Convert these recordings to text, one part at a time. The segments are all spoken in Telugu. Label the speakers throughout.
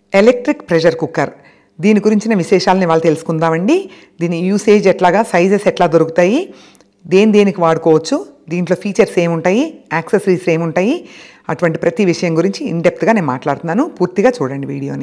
Speaker 1: ఎలక్ట్రిక్ ప్రెషర్ కుక్కర్ దీని గురించిన విశేషాలని వాళ్ళు తెలుసుకుందామండి దీని యూసేజ్ ఎట్లాగా సైజెస్ ఎట్లా దొరుకుతాయి దేని దేనికి వాడుకోవచ్చు దీంట్లో ఫీచర్స్ ఏముంటాయి యాక్సెసరీస్ ఏముంటాయి అటువంటి ప్రతి విషయం గురించి ఇన్డెప్త్గా నేను మాట్లాడుతున్నాను పూర్తిగా చూడండి వీడియోని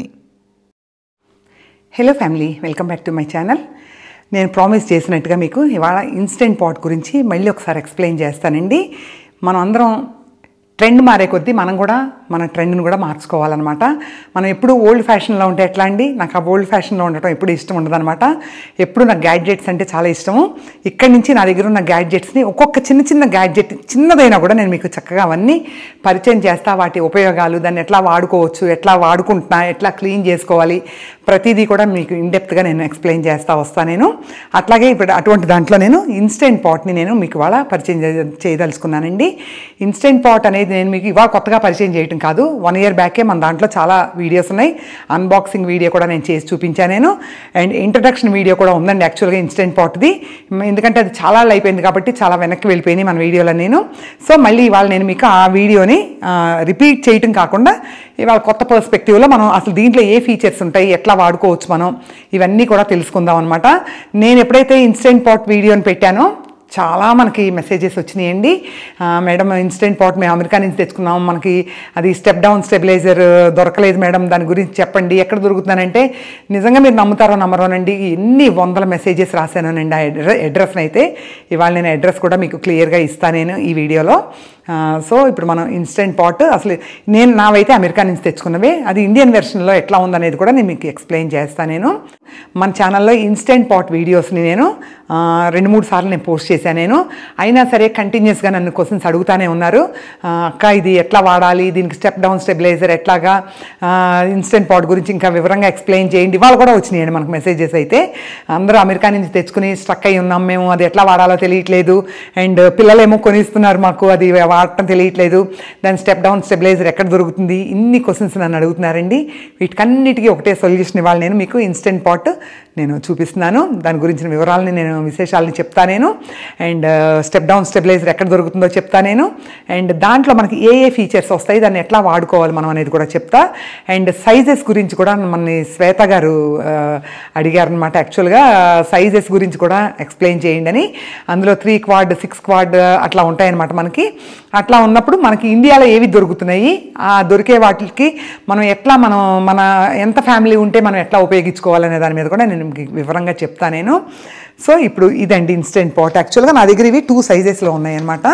Speaker 1: hello family welcome back to my channel నేను ప్రామిస్ చేసినట్టుగా మీకు ఇవాళ ఇన్స్టెంట్ పాట్ గురించి మళ్ళీ ఒకసారి ఎక్స్ప్లెయిన్ చేస్తానండి మనం అందరం ట్రెండ్ మారే కొద్దీ మనం కూడా మన ట్రెండ్ని కూడా మార్చుకోవాలన్నమాట మనం ఎప్పుడు ఓల్డ్ ఫ్యాషన్లో ఉంటే ఎట్లా అండి నాకు ఆ ఓల్డ్ ఫ్యాషన్లో ఉండటం ఎప్పుడు ఇష్టం ఉండదన్నమాట ఎప్పుడు నాకు గ్యాడ్జెట్స్ అంటే చాలా ఇష్టము ఇక్కడి నుంచి నా దగ్గర ఉన్న గ్యాడ్జెట్స్ని ఒక్కొక్క చిన్న చిన్న గ్యాడ్జెట్ చిన్నదైనా కూడా నేను మీకు చక్కగా అవన్నీ పరిచయం చేస్తా వాటి ఉపయోగాలు దాన్ని ఎట్లా వాడుకోవచ్చు ఎట్లా వాడుకుంటున్నా ఎట్లా క్లీన్ చేసుకోవాలి ప్రతిదీ కూడా మీకు ఇన్డెప్త్గా నేను ఎక్స్ప్లెయిన్ చేస్తా వస్తాను నేను అట్లాగే ఇప్పుడు అటువంటి దాంట్లో నేను ఇన్స్టెంట్ పాట్ని నేను మీకు ఇవాళ పరిచయం చే- చేయదలుచుకున్నానండి ఇన్స్టెంట్ పాట్ అనేది నేను మీకు ఇవాళ కొత్తగా పరిచయం చేయటం కాదు వన్ ఇయర్ బ్యాకే మన దాంట్లో చాలా వీడియోస్ ఉన్నాయి అన్బాక్సింగ్ వీడియో కూడా నేను చేసి చూపించాను నేను అండ్ ఇంట్రడక్షన్ వీడియో కూడా ఉందండి యాక్చువల్గా ఇన్స్టెంట్ పాట్ది ఎందుకంటే అది చాలా అయిపోయింది కాబట్టి చాలా వెనక్కి వెళ్ళిపోయినాయి మన వీడియోలో నేను సో మళ్ళీ ఇవాళ నేను మీకు ఆ వీడియోని రిపీట్ చేయటం కాకుండా ఇవాళ కొత్త పర్స్పెక్టివ్లో మనం అసలు దీంట్లో ఏ ఫీచర్స్ ఉంటాయి ఎట్లా వాడుకోవచ్చు మనం ఇవన్నీ కూడా తెలుసుకుందాం అనమాట నేను ఎప్పుడైతే ఇన్స్టెంట్ పాట్ వీడియోని పెట్టానో చాలా మనకి మెసేజెస్ వచ్చినాయండి ఆ, మేడం ఇన్స్టెంట్ పాట్ మేము అమెరికా నుంచి తెచ్చుకున్నాం మనకి అది స్టెప్ డౌన్ స్టెబిలైజర్ దొరకలేదు మేడం దాని గురించి చెప్పండి ఎక్కడ దొరుకుతుందనంటే నిజంగా మీరు నమ్ముతారో నమ్మరోనండి ఎన్ని వందల మెసేజెస్ రాశానండి ఆ అడ్రస్ అడ్రస్ని అయితే ఇవాళ నేను అడ్రస్ కూడా మీకు క్లియర్గా ఇస్తాను నేను ఈ వీడియోలో ఆ, సో ఇప్పుడు మనం ఇన్స్టెంట్ పాట్ అసలు నేను నావైతే అమెరికా నుంచి తెచ్చుకున్నవే అది ఇండియన్ వెర్షన్లో ఎట్లా ఉందనేది కూడా నేను మీకు ఎక్స్ప్లెయిన్ చేస్తాను నేను మన ఛానల్లో ఇన్స్టెంట్ పాట్ వీడియోస్ని నేను ఆ, రెండు మూడు సార్లు నేను పోస్ట్ చేశాను నేను అయినా సరే కంటిన్యూస్గా నన్ను క్వశ్చన్స్ అడుగుతానే ఉన్నారు ఆ, అక్క ఇది ఎట్లా వాడాలి దీనికి స్టెప్ డౌన్ స్టెబిలైజర్ ఎట్లాగా ఇన్స్టెంట్ పాట్ గురించి ఇంకా వివరంగా ఎక్స్ప్లెయిన్ చేయండి వాళ్ళు కూడా వచ్చినాయండి మనకు మెసేజెస్ అయితే అందరూ అమెరికా నుంచి తెచ్చుకుని స్ట్రక్ అయి ఉన్నాం మేము అది ఎట్లా వాడాలో తెలియట్లేదు అండ్ పిల్లలేమో కొనిస్తున్నారు మాకు అది వాడటం తెలియట్లేదు దాని స్టెప్ డౌన్ స్టెబిలైజర్ ఎక్కడ దొరుకుతుంది ఇన్ని క్వశ్చన్స్ నన్ను అడుగుతున్నారండి వీటికన్నిటికీ ఒకటే సొల్యూషన్ ఇవ్వాలి నేను మీకు ఇన్స్టెంట్ పాట్ నేను చూపిస్తున్నాను దాని గురించిన వివరాలని నేను విశేషాలని చెప్తా నేను అండ్ స్టెప్ డౌన్ స్టెబిలైజర్ ఎక్కడ దొరుకుతుందో చెప్తా నేను అండ్ దాంట్లో మనకి ఏ ఏ ఫీచర్స్ వస్తాయి దాన్ని ఎట్లా వాడుకోవాలి మనం అనేది కూడా చెప్తా అండ్ సైజెస్ గురించి కూడా మన శ్వేత గారు అడిగారు అనమాట యాక్చువల్గా సైజెస్ గురించి కూడా ఎక్స్ప్లెయిన్ చేయండి అని అందులో త్రీ క్వాడ్ సిక్స్ క్వాడ్ అట్లా ఉంటాయన్నమాట మనకి అట్లా ఉన్నప్పుడు మనకి ఇండియాలో ఏవి దొరుకుతున్నాయి ఆ దొరికే వాటికి మనం ఎట్లా మనం మన ఎంత ఫ్యామిలీ ఉంటే మనం ఎట్లా ఉపయోగించుకోవాలనే దాని మీద కూడా నేను మీకు వివరంగా చెప్తా నేను సో ఇప్పుడు ఇదండి ఇన్స్టెంట్ పాట్ యాక్చువల్గా నా దగ్గర ఇవి టూ సైజెస్లో ఉన్నాయన్నమాట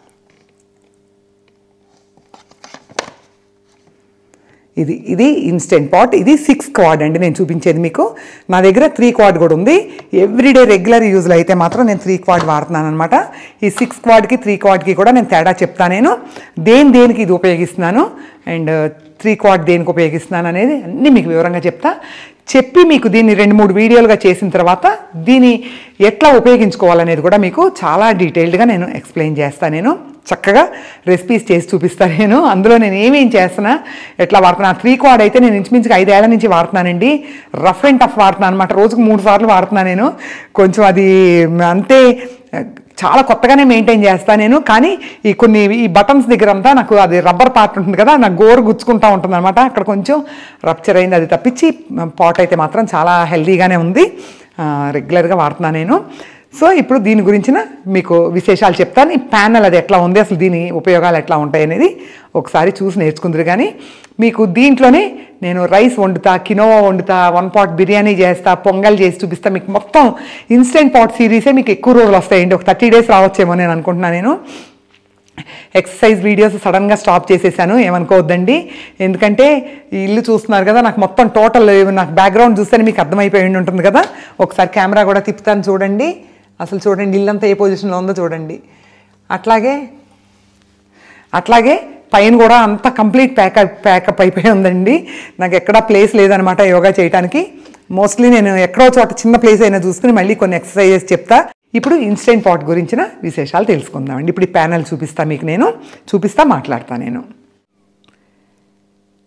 Speaker 1: ఇది ఇది ఇన్స్టెంట్ పాట్ ఇది సిక్స్ క్వాడ్ అండి నేను చూపించేది మీకు నా దగ్గర త్రీ క్వాడ్ కూడా ఉంది ఎవ్రీడే రెగ్యులర్ యూజ్లో అయితే మాత్రం నేను త్రీ క్వాడ్ వాడుతున్నాను అనమాట ఈ సిక్స్ క్వాడ్కి త్రీ క్వాడ్కి కూడా నేను తేడా చెప్తాను నేను దేని దేనికి ఇది ఉపయోగిస్తున్నాను అండ్ త్రీ క్వాడ్ దేనికి ఉపయోగిస్తున్నాను అనేది అన్నీ మీకు వివరంగా చెప్తా చెప్పి మీకు దీన్ని రెండు మూడు వీడియోలుగా చేసిన తర్వాత దీన్ని ఎట్లా ఉపయోగించుకోవాలనేది కూడా మీకు చాలా డీటెయిల్డ్గా నేను ఎక్స్ప్లెయిన్ చేస్తాను నేను చక్కగా రెసిపీస్ చేసి చూపిస్తాను నేను అందులో నేను ఏమేం చేస్తున్నా ఎట్లా వాడుతున్నా త్రీ క్వాడ్ అయితే నేను ఇంచుమించుగా ఐదేళ్ల నుంచి వాడుతున్నానండి రఫ్ అండ్ టఫ్ వాడుతున్నాను అనమాట రోజుకు మూడు సార్లు వాడుతున్నాను నేను కొంచెం అది అంతే చాలా కొత్తగానే మెయింటైన్ చేస్తాను నేను కానీ ఈ కొన్ని ఈ బటన్స్ దగ్గర అంతా నాకు అది రబ్బర్ పార్ట్ ఉంటుంది కదా నాకు గోరు గుచ్చుకుంటా ఉంటుంది అనమాట అక్కడ కొంచెం రప్చర్ అయింది అది తప్పించి పాట్ అయితే మాత్రం చాలా హెల్దీగానే ఉంది రెగ్యులర్గా వాడుతున్నాను నేను సో ఇప్పుడు దీని గురించిన మీకు విశేషాలు చెప్తాను ఈ ప్యానల్ అది ఎట్లా ఉంది అసలు దీని ఉపయోగాలు ఎట్లా ఉంటాయి అనేది ఒకసారి చూసి నేర్చుకుందరు కానీ మీకు దీంట్లోనే నేను రైస్ వండుతా కినోవా వండుతా వన్ పాట్ బిర్యానీ చేస్తా పొంగల్ చేసి చూపిస్తా మీకు మొత్తం ఇన్స్టెంట్ పాట్ సిరీసే మీకు ఎక్కువ రోజులు వస్తాయండి ఒక థర్టీ డేస్ రావచ్చేమో నేను అనుకుంటున్నాను నేను ఎక్సర్సైజ్ వీడియోస్ సడన్గా స్టాప్ చేసేసాను ఏమనుకోవద్దండి ఎందుకంటే ఈ ఇల్లు చూస్తున్నారు కదా నాకు మొత్తం టోటల్ నాకు బ్యాక్గ్రౌండ్ చూస్తేనే మీకు అర్థమైపోయి ఉండి ఉంటుంది కదా ఒకసారి కెమెరా కూడా తిప్పుతాను చూడండి అసలు చూడండి ఇల్లంతా ఏ పొజిషన్లో ఉందో చూడండి అట్లాగే అట్లాగే పైన కూడా అంతా కంప్లీట్ ప్యాకప్ ప్యాకప్ అయిపోయి ఉందండి నాకు ఎక్కడా ప్లేస్ లేదనమాట యోగా చేయడానికి మోస్ట్లీ నేను ఎక్కడో చోట చిన్న ప్లేస్ అయినా చూసుకుని మళ్ళీ కొన్ని ఎక్సర్సైజెస్ చెప్తా ఇప్పుడు ఇన్స్టెంట్ పాట్ గురించిన విశేషాలు తెలుసుకుందామండి ఇప్పుడు ఈ ప్యానల్ చూపిస్తా మీకు నేను చూపిస్తా మాట్లాడతా నేను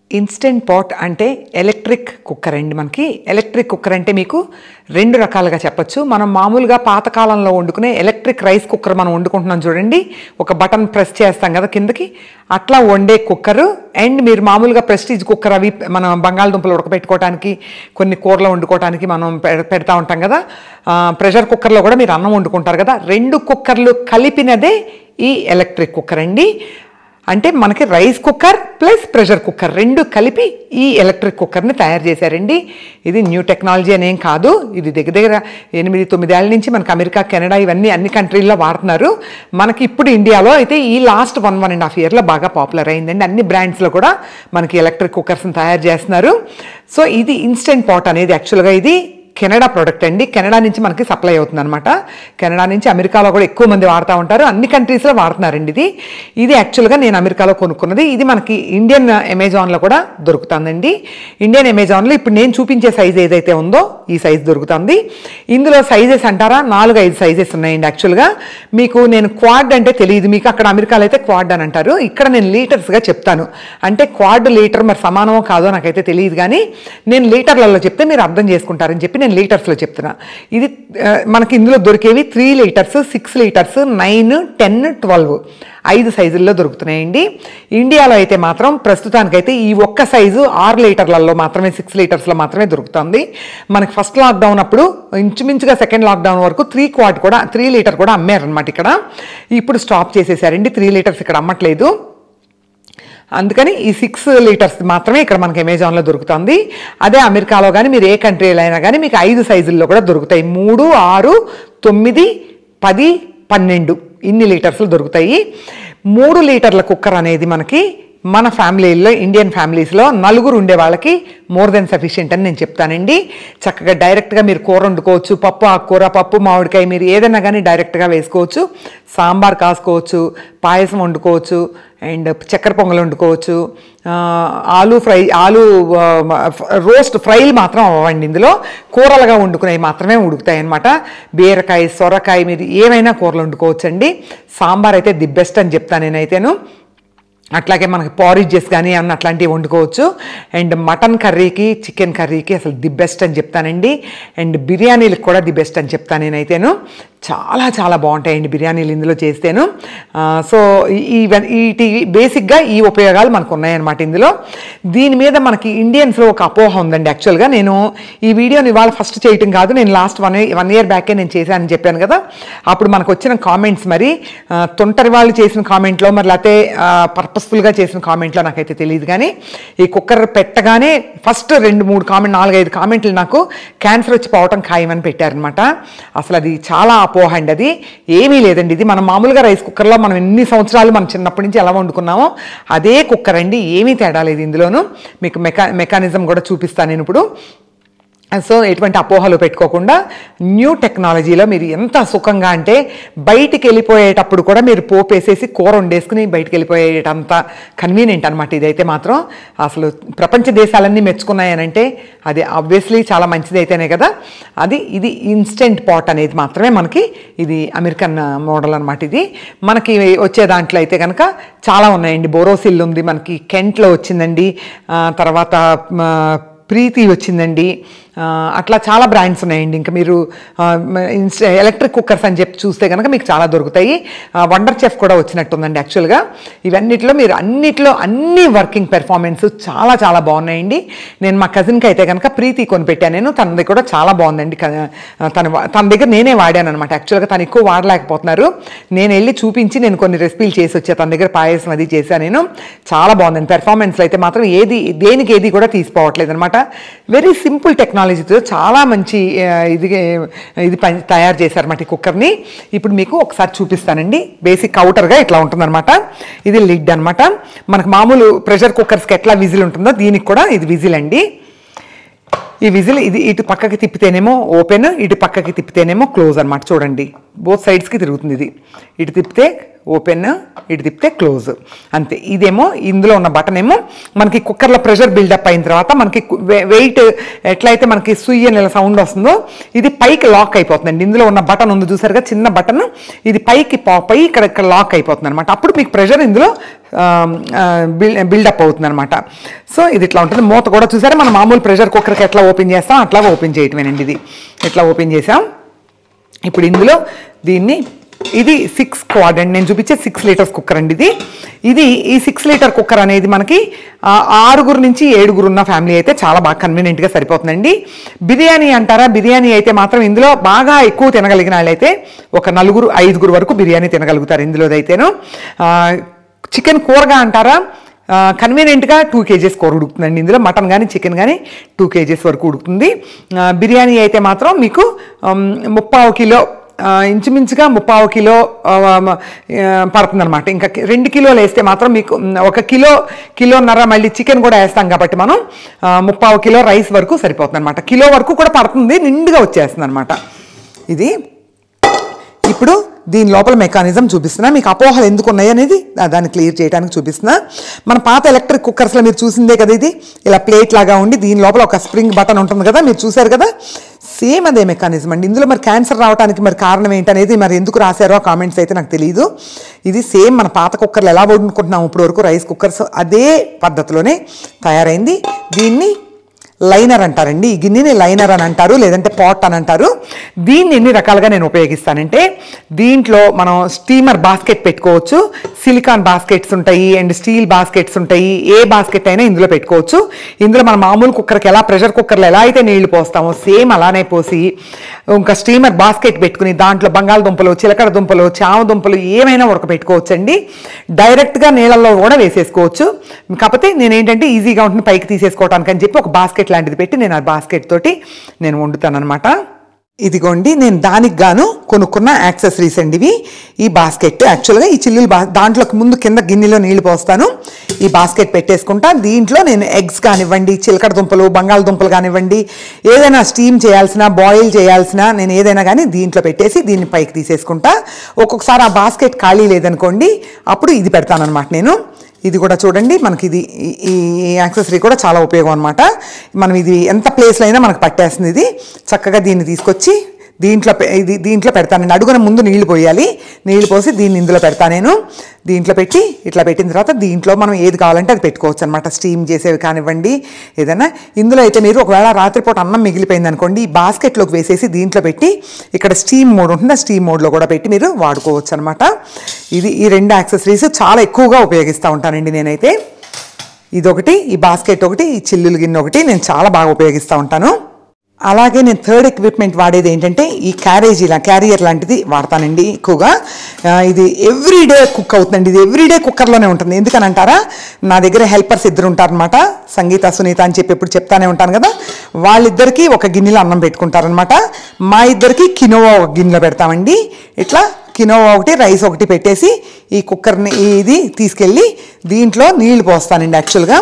Speaker 1: ఇన్స్టెంట్ పాట్ అంటే ఎలక్ట్రిక్ కుక్కర్ అండి మనకి ఎలక్ట్రిక్ కుక్కర్ అంటే మీకు రెండు రకాలుగా చెప్పొచ్చు మనం మామూలుగా పాతకాలంలో వండుకునే ఎలక్ట్రిక్ రైస్ కుక్కర్ మనం వండుకుంటున్నాం చూడండి ఒక బటన్ ప్రెస్ చేస్తాం కదా కిందకి అట్లా వండే కుక్కర్ అండ్ మీరు మామూలుగా ప్రెస్టీజ్ కుక్కర్ అవి మనం బంగాళదుంపలు ఉడకబెట్టుకోవడానికి కొన్ని కూరలు వండుకోవడానికి మనం పె- పెడతా ఉంటాం కదా ఆ, ప్రెషర్ కుక్కర్లో కూడా మీరు అన్నం వండుకుంటారు కదా రెండు కుక్కర్లు కలిపినదే ఈ ఎలక్ట్రిక్ కుక్కర్ అండి అంటే మనకి rice cooker plus pressure cooker రెండు కలిపి ఈ ఎలక్ట్రిక్ కుక్కర్ని తయారు చేశారండి ఇది న్యూ టెక్నాలజీ అనేం కాదు ఇది దగ్గర దగ్గర ఎనిమిది తొమ్మిదేళ్ల నుంచి మనకి అమెరికా కెనడా ఇవన్నీ అన్ని కంట్రీల్లో వాడుతున్నారు మనకి ఇప్పుడు ఇండియాలో అయితే ఈ last one one and half ఇయర్లో బాగా పాపులర్ అయిందండి అన్ని బ్రాండ్స్లో కూడా మనకి ఎలక్ట్రిక్ కుక్కర్స్ని తయారు చేస్తున్నారు సో ఇది ఇన్స్టెంట్ పాట్ అనేది యాక్చువల్గా ఇది కెనడా ప్రోడక్ట్ అండి కెనడా నుంచి మనకి సప్లై అవుతుంది అనమాట కెనడా నుంచి అమెరికాలో కూడా ఎక్కువ మంది వాడుతూ ఉంటారు అన్ని కంట్రీస్లో వాడుతున్నారండి ఇది ఇది యాక్చువల్గా నేను అమెరికాలో కొనుక్కున్నది ఇది మనకి ఇండియన్ అమెజాన్లో కూడా దొరుకుతుందండి ఇండియన్ అమెజాన్లో ఇప్పుడు నేను చూపించే సైజ్ ఏదైతే ఉందో ఈ సైజ్ దొరుకుతుంది ఇందులో సైజెస్ అంటారా నాలుగు ఐదు సైజెస్ ఉన్నాయండి యాక్చువల్గా మీకు నేను క్వాడ్ అంటే తెలియదు మీకు అక్కడ అమెరికాలో అయితే క్వాడ్ అని అంటారు ఇక్కడ నేను లీటర్స్గా చెప్తాను అంటే క్వాడ్ లీటర్ మరి సమానమో కాదో నాకైతే తెలియదు కానీ నేను లీటర్లలో చెప్తే మీరు అర్థం చేసుకుంటారని చెప్పి నేను లీటర్స్లో చెప్తున్నా ఇది ఆ, మనకి ఇందులో దొరికేవి three litres six litres nine ten twelve ఐదు సైజుల్లో దొరుకుతున్నాయండి ఇండియాలో అయితే మాత్రం ప్రస్తుతానికైతే ఈ ఒక్క సైజు ఆరు లీటర్లలో మాత్రమే సిక్స్ లీటర్స్లో మాత్రమే దొరుకుతుంది మనకి ఫస్ట్ లాక్డౌన్ అప్పుడు ఇంచుమించుగా సెకండ్ లాక్డౌన్ వరకు త్రీ క్వాట్ కూడా త్రీ లీటర్ కూడా అమ్మారనమాట ఇక్కడ ఇప్పుడు స్టాప్ చేసేసారండి త్రీ లీటర్స్ ఇక్కడ అమ్మట్లేదు అందుకని ఈ సిక్స్ లీటర్స్ మాత్రమే ఇక్కడ మనకి అమెజాన్లో దొరుకుతుంది అదే అమెరికాలో కానీ మీరు ఏ కంట్రీలో అయినా కానీ మీకు ఐదు సైజుల్లో కూడా దొరుకుతాయి మూడు ఆరు తొమ్మిది పది పన్నెండు ఇన్ని లీటర్స్లు దొరుకుతాయి మూడు లీటర్ల కుక్కర్ అనేది మనకి మన ఫ్యామిలీలో ఇండియన్ ఫ్యామిలీస్లో నలుగురు ఉండే వాళ్ళకి మోర్ దెన్ సఫిషియెంట్ అని నేను చెప్తానండి చక్కగా డైరెక్ట్గా మీరు కూర వండుకోవచ్చు పప్పు ఆకుకూర పప్పు మామిడికాయ మీరు ఏదైనా కానీ డైరెక్ట్గా వేసుకోవచ్చు సాంబార్ కాసుకోవచ్చు పాయసం వండుకోవచ్చు అండ్ చక్కెర పొంగల్ వండుకోవచ్చు ఆ, ఆలు ఫ్రై ఆలు ఆ, రోస్ట్ ఫ్రైలు మాత్రం అవ్వండి ఇందులో కూరలుగా వండుకునేవి మాత్రమే ఉడుకుతాయి అనమాట బీరకాయ సొరకాయ మీరు ఏమైనా కూరలు వండుకోవచ్చండి సాంబార్ అయితే ది బెస్ట్ అని చెప్తాను నేనైతేను అట్లాగే మనకి పారిజెస్ కానీ ఏమన్నా అట్లాంటివి వండుకోవచ్చు అండ్ మటన్ కర్రీకి చికెన్ కర్రీకి అసలు ది బెస్ట్ అని చెప్తానండి అండ్ బిర్యానీలకు కూడా ది బెస్ట్ అని చెప్తాను నేనైతేను చాలా చాలా బాగుంటాయండి బిర్యానీలు ఇందులో చేస్తేను ఆ, సో ఈ- ఈ వీటి బేసిక్గా ఈ ఉపయోగాలు మనకు ఉన్నాయన్నమాట ఇందులో దీని మీద మనకి ఇండియన్స్లో ఒక అపోహ ఉందండి యాక్చువల్గా నేను ఈ వీడియోని ఇవాళ ఫస్ట్ చేయటం కాదు నేను లాస్ట్ వన్ వన్ ఇయర్ బ్యాకే నేను చేశానని చెప్పాను కదా అప్పుడు మనకు వచ్చిన కామెంట్స్ మరి ఆ, తొంటరి వాళ్ళు చేసిన కామెంట్లో మరి లేకపోతే పర్పస్ఫుల్గా చేసిన కామెంట్లో నాకైతే తెలియదు కానీ ఈ కుక్కర్ పెట్టగానే ఫస్ట్ రెండు మూడు కామెంట్ నాలుగైదు కామెంట్లు నాకు క్యాన్సర్ వచ్చి పోవటం ఖాయమని పెట్టారనమాట అసలు అది చాలా అపోహ అండి అది ఏమీ లేదండి ఇది మనం మామూలుగా రైస్ కుక్కర్లో మనం ఎన్ని సంవత్సరాలు మనం చిన్నప్పటి నుంచి ఎలా వండుకున్నామో అదే కుక్కర్ అండి ఏమీ తేడా లేదు ఇందులోనూ మీకు మెకా మెకానిజం కూడా చూపిస్తాను నేను ఇప్పుడు సో ఎటువంటి అపోహలు పెట్టుకోకుండా న్యూ టెక్నాలజీలో మీరు ఎంత సుఖంగా అంటే బయటికి వెళ్ళిపోయేటప్పుడు కూడా మీరు పోపు వేసేసి కూర వండేసుకుని బయటికి వెళ్ళిపోయేటంత కన్వీనియంట్ అనమాట ఇదైతే మాత్రం అసలు ప్రపంచ దేశాలన్నీ మెచ్చుకున్నాయనంటే అది ఆబ్వియస్లీ చాలా మంచిది అయితేనే కదా అది ఇది ఇన్స్టెంట్ పాట్ అనేది మాత్రమే మనకి ఇది అమెరికన్ మోడల్ అనమాట ఇది మనకి వచ్చే దాంట్లో అయితే కనుక చాలా ఉన్నాయండి బోరోసిల్ ఉంది మనకి కెంట్లో వచ్చిందండి ఆ, తర్వాత మ, ప్రీతి వచ్చిందండి ఆ, అట్లా చాలా బ్రాండ్స్ ఉన్నాయండి ఇంకా మీరు ఆ, మ- ఇన్స్ట- ఎలక్ట్రిక్ కుక్కర్స్ అని చెప్పి చూస్తే కనుక మీకు చాలా దొరుకుతాయి ఆ, వండర్ చెఫ్ కూడా వచ్చినట్టుందండి యాక్చువల్గా ఇవన్నిట్లో మీరు అన్నిట్లో అన్ని వర్కింగ్ పెర్ఫార్మెన్స్ చాలా చాలా బాగున్నాయండి నేను మా కజిన్కి అయితే కనుక ప్రీతి కొనిపెట్టాను నేను తనది కూడా చాలా బాగుందండి క- తన వా- తన దగ్గర నేనే వాడాను అనమాట యాక్చువల్గా తను ఎక్కువ వాడలేకపోతున్నారు నేను వెళ్ళి చూపించి నేను కొన్ని రెసిపీలు చేసి వచ్చా తన దగ్గర పాయసం అది చేశాను నేను చాలా బాగుందండి పెర్ఫార్మెన్స్లో అయితే మాత్రం ఏది దేనికి ఏది కూడా తీసిపోవట్లేదు అనమాట వెరీ సింపుల్ టెక్నాలజీతో చాలా మంచి ఆ, ఇది ఇది పని తయారు చేశారన్నమాట ఈ కుక్కర్ని ఇప్పుడు మీకు ఒకసారి చూపిస్తానండి బేసిక్ అవుటర్గా ఇట్లా ఉంటుందన్నమాట ఇది లిడ్ అన్నమాట మనకు మామూలు ప్రెషర్ కుక్కర్స్కి ఎట్లా విజిల్ ఉంటుందో దీనికి కూడా ఇది విజిల్ అండి ఈ విజిల్ ఇది ఇటు పక్కకి తిప్పితేనేమో ఓపెన్ ఇటు పక్కకి తిప్పితేనేమో క్లోజ్ అన్నమాట చూడండి బోత్ సైడ్స్కి తిరుగుతుంది ఇది ఇటు తిప్పితే ఓపెన్ ఇటు తిప్పితే క్లోజ్ అంతే ఇదేమో ఇందులో ఉన్న బటన్ ఏమో మనకి కుక్కర్లో ప్రెషర్ బిల్డప్ అయిన తర్వాత మనకి వెయిట్ ఎట్లయితే మనకి సుయ్య నెల సౌండ్ వస్తుందో ఇది పైకి లాక్ అయిపోతుందండి ఇందులో ఉన్న బటన్ ఉంది చూసారుగా చిన్న బటన్ ఇది పైకి పాప్ అయ్యి ఇక్కడ ఇక్కడ లాక్ అయిపోతుంది అనమాట అప్పుడు మీకు ప్రెషర్ ఇందులో బిల్డప్ అవుతుంది అనమాట సో ఇది ఇట్లా ఉంటుంది మూత కూడా చూసారా మనం మామూలు ప్రెషర్ కుక్కర్కి ఎట్లా ఓపెన్ చేస్తాం అట్లా ఓపెన్ చేయటమేనండి ఇది ఇట్లా ఓపెన్ చేసాం ఇప్పుడు ఇందులో దీన్ని ఇది సిక్స్ క్వాడ్రంట్ నేను చూపించే సిక్స్ లీటర్స్ కుక్కర్ అండి ఇది ఇది ఈ సిక్స్ లీటర్ కుక్కర్ అనేది మనకి ఆ, ఆరుగురు నుంచి ఏడుగురు ఉన్న ఫ్యామిలీ అయితే చాలా బాగా కన్వీనియంట్గా సరిపోతుందండి బిర్యానీ అంటారా బిర్యానీ అయితే మాత్రం ఇందులో బాగా ఎక్కువ తినగలిగిన వాళ్ళైతే ఒక నలుగురు ఐదుగురు వరకు బిర్యానీ తినగలుగుతారు ఇందులోదైతేను చికెన్ కూరగా అంటారా కన్వీనియంట్గా టూ కేజీస్ కూర ఉడుకుతుందండి ఇందులో మటన్ కానీ చికెన్ కానీ టూ కేజీస్ వరకు ఉడుకుతుంది ఆ, బిర్యానీ అయితే మాత్రం మీకు ముప్పావు కిలో ఆ, ఇంచుమించుగా ముప్పావు కిలో పడుతుంది అనమాట ఇంకా కి- రెండు కిలోలు వేస్తే మాత్రం మీకు మ్, ఒక కిలో కిలోన్నర మళ్ళీ చికెన్ కూడా వేస్తాం కాబట్టి మనం ఆ, ముప్పావు కిలో రైస్ వరకు సరిపోతుంది అనమాట కిలో వరకు కూడా పడుతుంది నిండుగా వచ్చేస్తుంది అనమాట ఇది ఇప్పుడు దీని లోపల మెకానిజం చూపిస్తున్నా మీకు అపోహలు ఎందుకు ఉన్నాయి అనేది దా- దాన్ని క్లియర్ చేయడానికి చూపిస్తున్నా మన పాత ఎలక్ట్రిక్ కుక్కర్స్లో మీరు చూసిందే కదా ఇది ఇలా ప్లేట్ లాగా ఉండి దీని లోపల ఒక స్ప్రింగ్ బటన్ ఉంటుంది కదా మీరు చూసారు కదా సేమ్ అదే మెకానిజం అండి ఇందులో మరి క్యాన్సర్ రావడానికి మరి కారణం ఏంటనేది మరి ఎందుకు రాశారో కామెంట్స్ అయితే నాకు తెలియదు ఇది సేమ్ మన పాత కుక్కర్లు ఎలా వండుకుంటున్నాం ఇప్పుడు వరకు రైస్ కుక్కర్స్ అదే పద్ధతిలోనే తయారైంది దీన్ని లైనర్ అంటారండి ఈ గిన్నెని లైనర్ అని అంటారు లేదంటే పాట్ అని అంటారు దీన్ని ఎన్ని రకాలుగా నేను ఉపయోగిస్తానంటే దీంట్లో మనం స్టీమర్ బాస్కెట్ పెట్టుకోవచ్చు సిలికాన్ బాస్కెట్స్ ఉంటాయి అండ్ స్టీల్ బాస్కెట్స్ ఉంటాయి ఏ బాస్కెట్ అయినా ఇందులో పెట్టుకోవచ్చు ఇందులో మన మామూలు కుక్కర్కి ఎలా ప్రెషర్ కుక్కర్లో ఎలా అయితే నీళ్లు పోస్తామో సేమ్ అలానే పోసి ఇంకా స్టీమర్ బాస్కెట్ పెట్టుకుని దాంట్లో బంగాళదుంపలు చిలకడ దుంపలు చామ దుంపలు ఏమైనా ఉడకబెట్టుకోవచ్చు అండి డైరెక్ట్గా నీళ్ళల్లో కూడా వేసేసుకోవచ్చు కాకపోతే నేను ఏంటంటే ఈజీగా ఉంటుంది పైకి తీసేసుకోవడానికి అని చెప్పి ఒక బాస్కెట్ లాంటిది పెట్టి నేను ఆ బాస్కెట్ తోటి నేను వండుతాను అనమాట ఇదిగోండి నేను దానికి గాను కొనుక్కున్న యాక్సెసరీస్ అండి ఇవి ఈ బాస్కెట్ యాక్చువల్గా ఈ చిల్లులు బా దాంట్లోకి ముందు కింద గిన్నెలో నీళ్లు పోస్తాను ఈ బాస్కెట్ పెట్టేసుకుంటా దీంట్లో నేను ఎగ్స్ కానివ్వండి చిలకడ దుంపలు బంగాళదుంపలు కానివ్వండి ఏదైనా స్టీమ్ చేయాల్సిన బాయిల్ చేయాల్సిన నేను ఏదైనా కానీ దీంట్లో పెట్టేసి దీన్ని పైకి తీసేసుకుంటా ఒక్కొక్కసారి ఆ బాస్కెట్ ఖాళీ లేదనుకోండి అప్పుడు ఇది పెడతానమాట నేను ఇది కూడా చూడండి మనకి ఇది ఈ- ఈ యాక్సెసరీ కూడా చాలా ఉపయోగం అనమాట మనం ఇది ఎంత ప్లేస్లో అయినా మనకు పట్టేస్తుంది ఇది చక్కగా దీన్ని తీసుకొచ్చి దీంట్లో పె- ఇది దీంట్లో పెడతానండి అడుగున ముందు నీళ్లు పోయాలి నీళ్లు పోసి దీన్ని ఇందులో పెడతా నేను దీంట్లో పెట్టి ఇట్లా పెట్టిన తర్వాత దీంట్లో మనం ఏది కావాలంటే అది పెట్టుకోవచ్చు అనమాట స్టీమ్ చేసేవి కానివ్వండి ఏదైనా ఇందులో అయితే మీరు ఒకవేళ రాత్రిపూట అన్నం మిగిలిపోయింది అనుకోండి ఈ బాస్కెట్లోకి వేసేసి దీంట్లో పెట్టి ఇక్కడ స్టీమ్ మోడ్ ఉంటుంది ఆ స్టీమ్ మోడ్లో కూడా పెట్టి మీరు వాడుకోవచ్చు అనమాట ఇది ఈ రెండు యాక్సెసరీస్ చాలా ఎక్కువగా ఉపయోగిస్తూ ఉంటానండి నేనైతే ఇదొకటి ఈ బాస్కెట్ ఒకటి ఈ చిల్లులు గిన్నె ఒకటి నేను చాలా బాగా ఉపయోగిస్తూ ఉంటాను అలాగే నేను థర్డ్ ఎక్విప్మెంట్ వాడేది ఏంటంటే ఈ క్యారేజ్ ఇలా క్యారియర్ లాంటిది వాడతానండి ఎక్కువగా ఆ, ఇది ఎవ్రీడే కుక్ అవుతుందండి ఇది ఎవ్రీడే కుక్కర్లోనే ఉంటుంది ఎందుకని అంటారా నా దగ్గర హెల్పర్స్ ఇద్దరు ఉంటారనమాట సంగీత సునీత అని చెప్పి ఎప్పుడు చెప్తానే ఉంటాను కదా వాళ్ళిద్దరికి ఒక గిన్నెలో అన్నం పెట్టుకుంటారనమాట మా ఇద్దరికి కినోవా ఒక గిన్నెలో పెడతామండి ఇట్లా కినోవా ఒకటి రైస్ ఒకటి పెట్టేసి ఈ కుక్కర్ని ఇది తీసుకెళ్ళి దీంట్లో నీళ్లు పోస్తానండి యాక్చువల్గా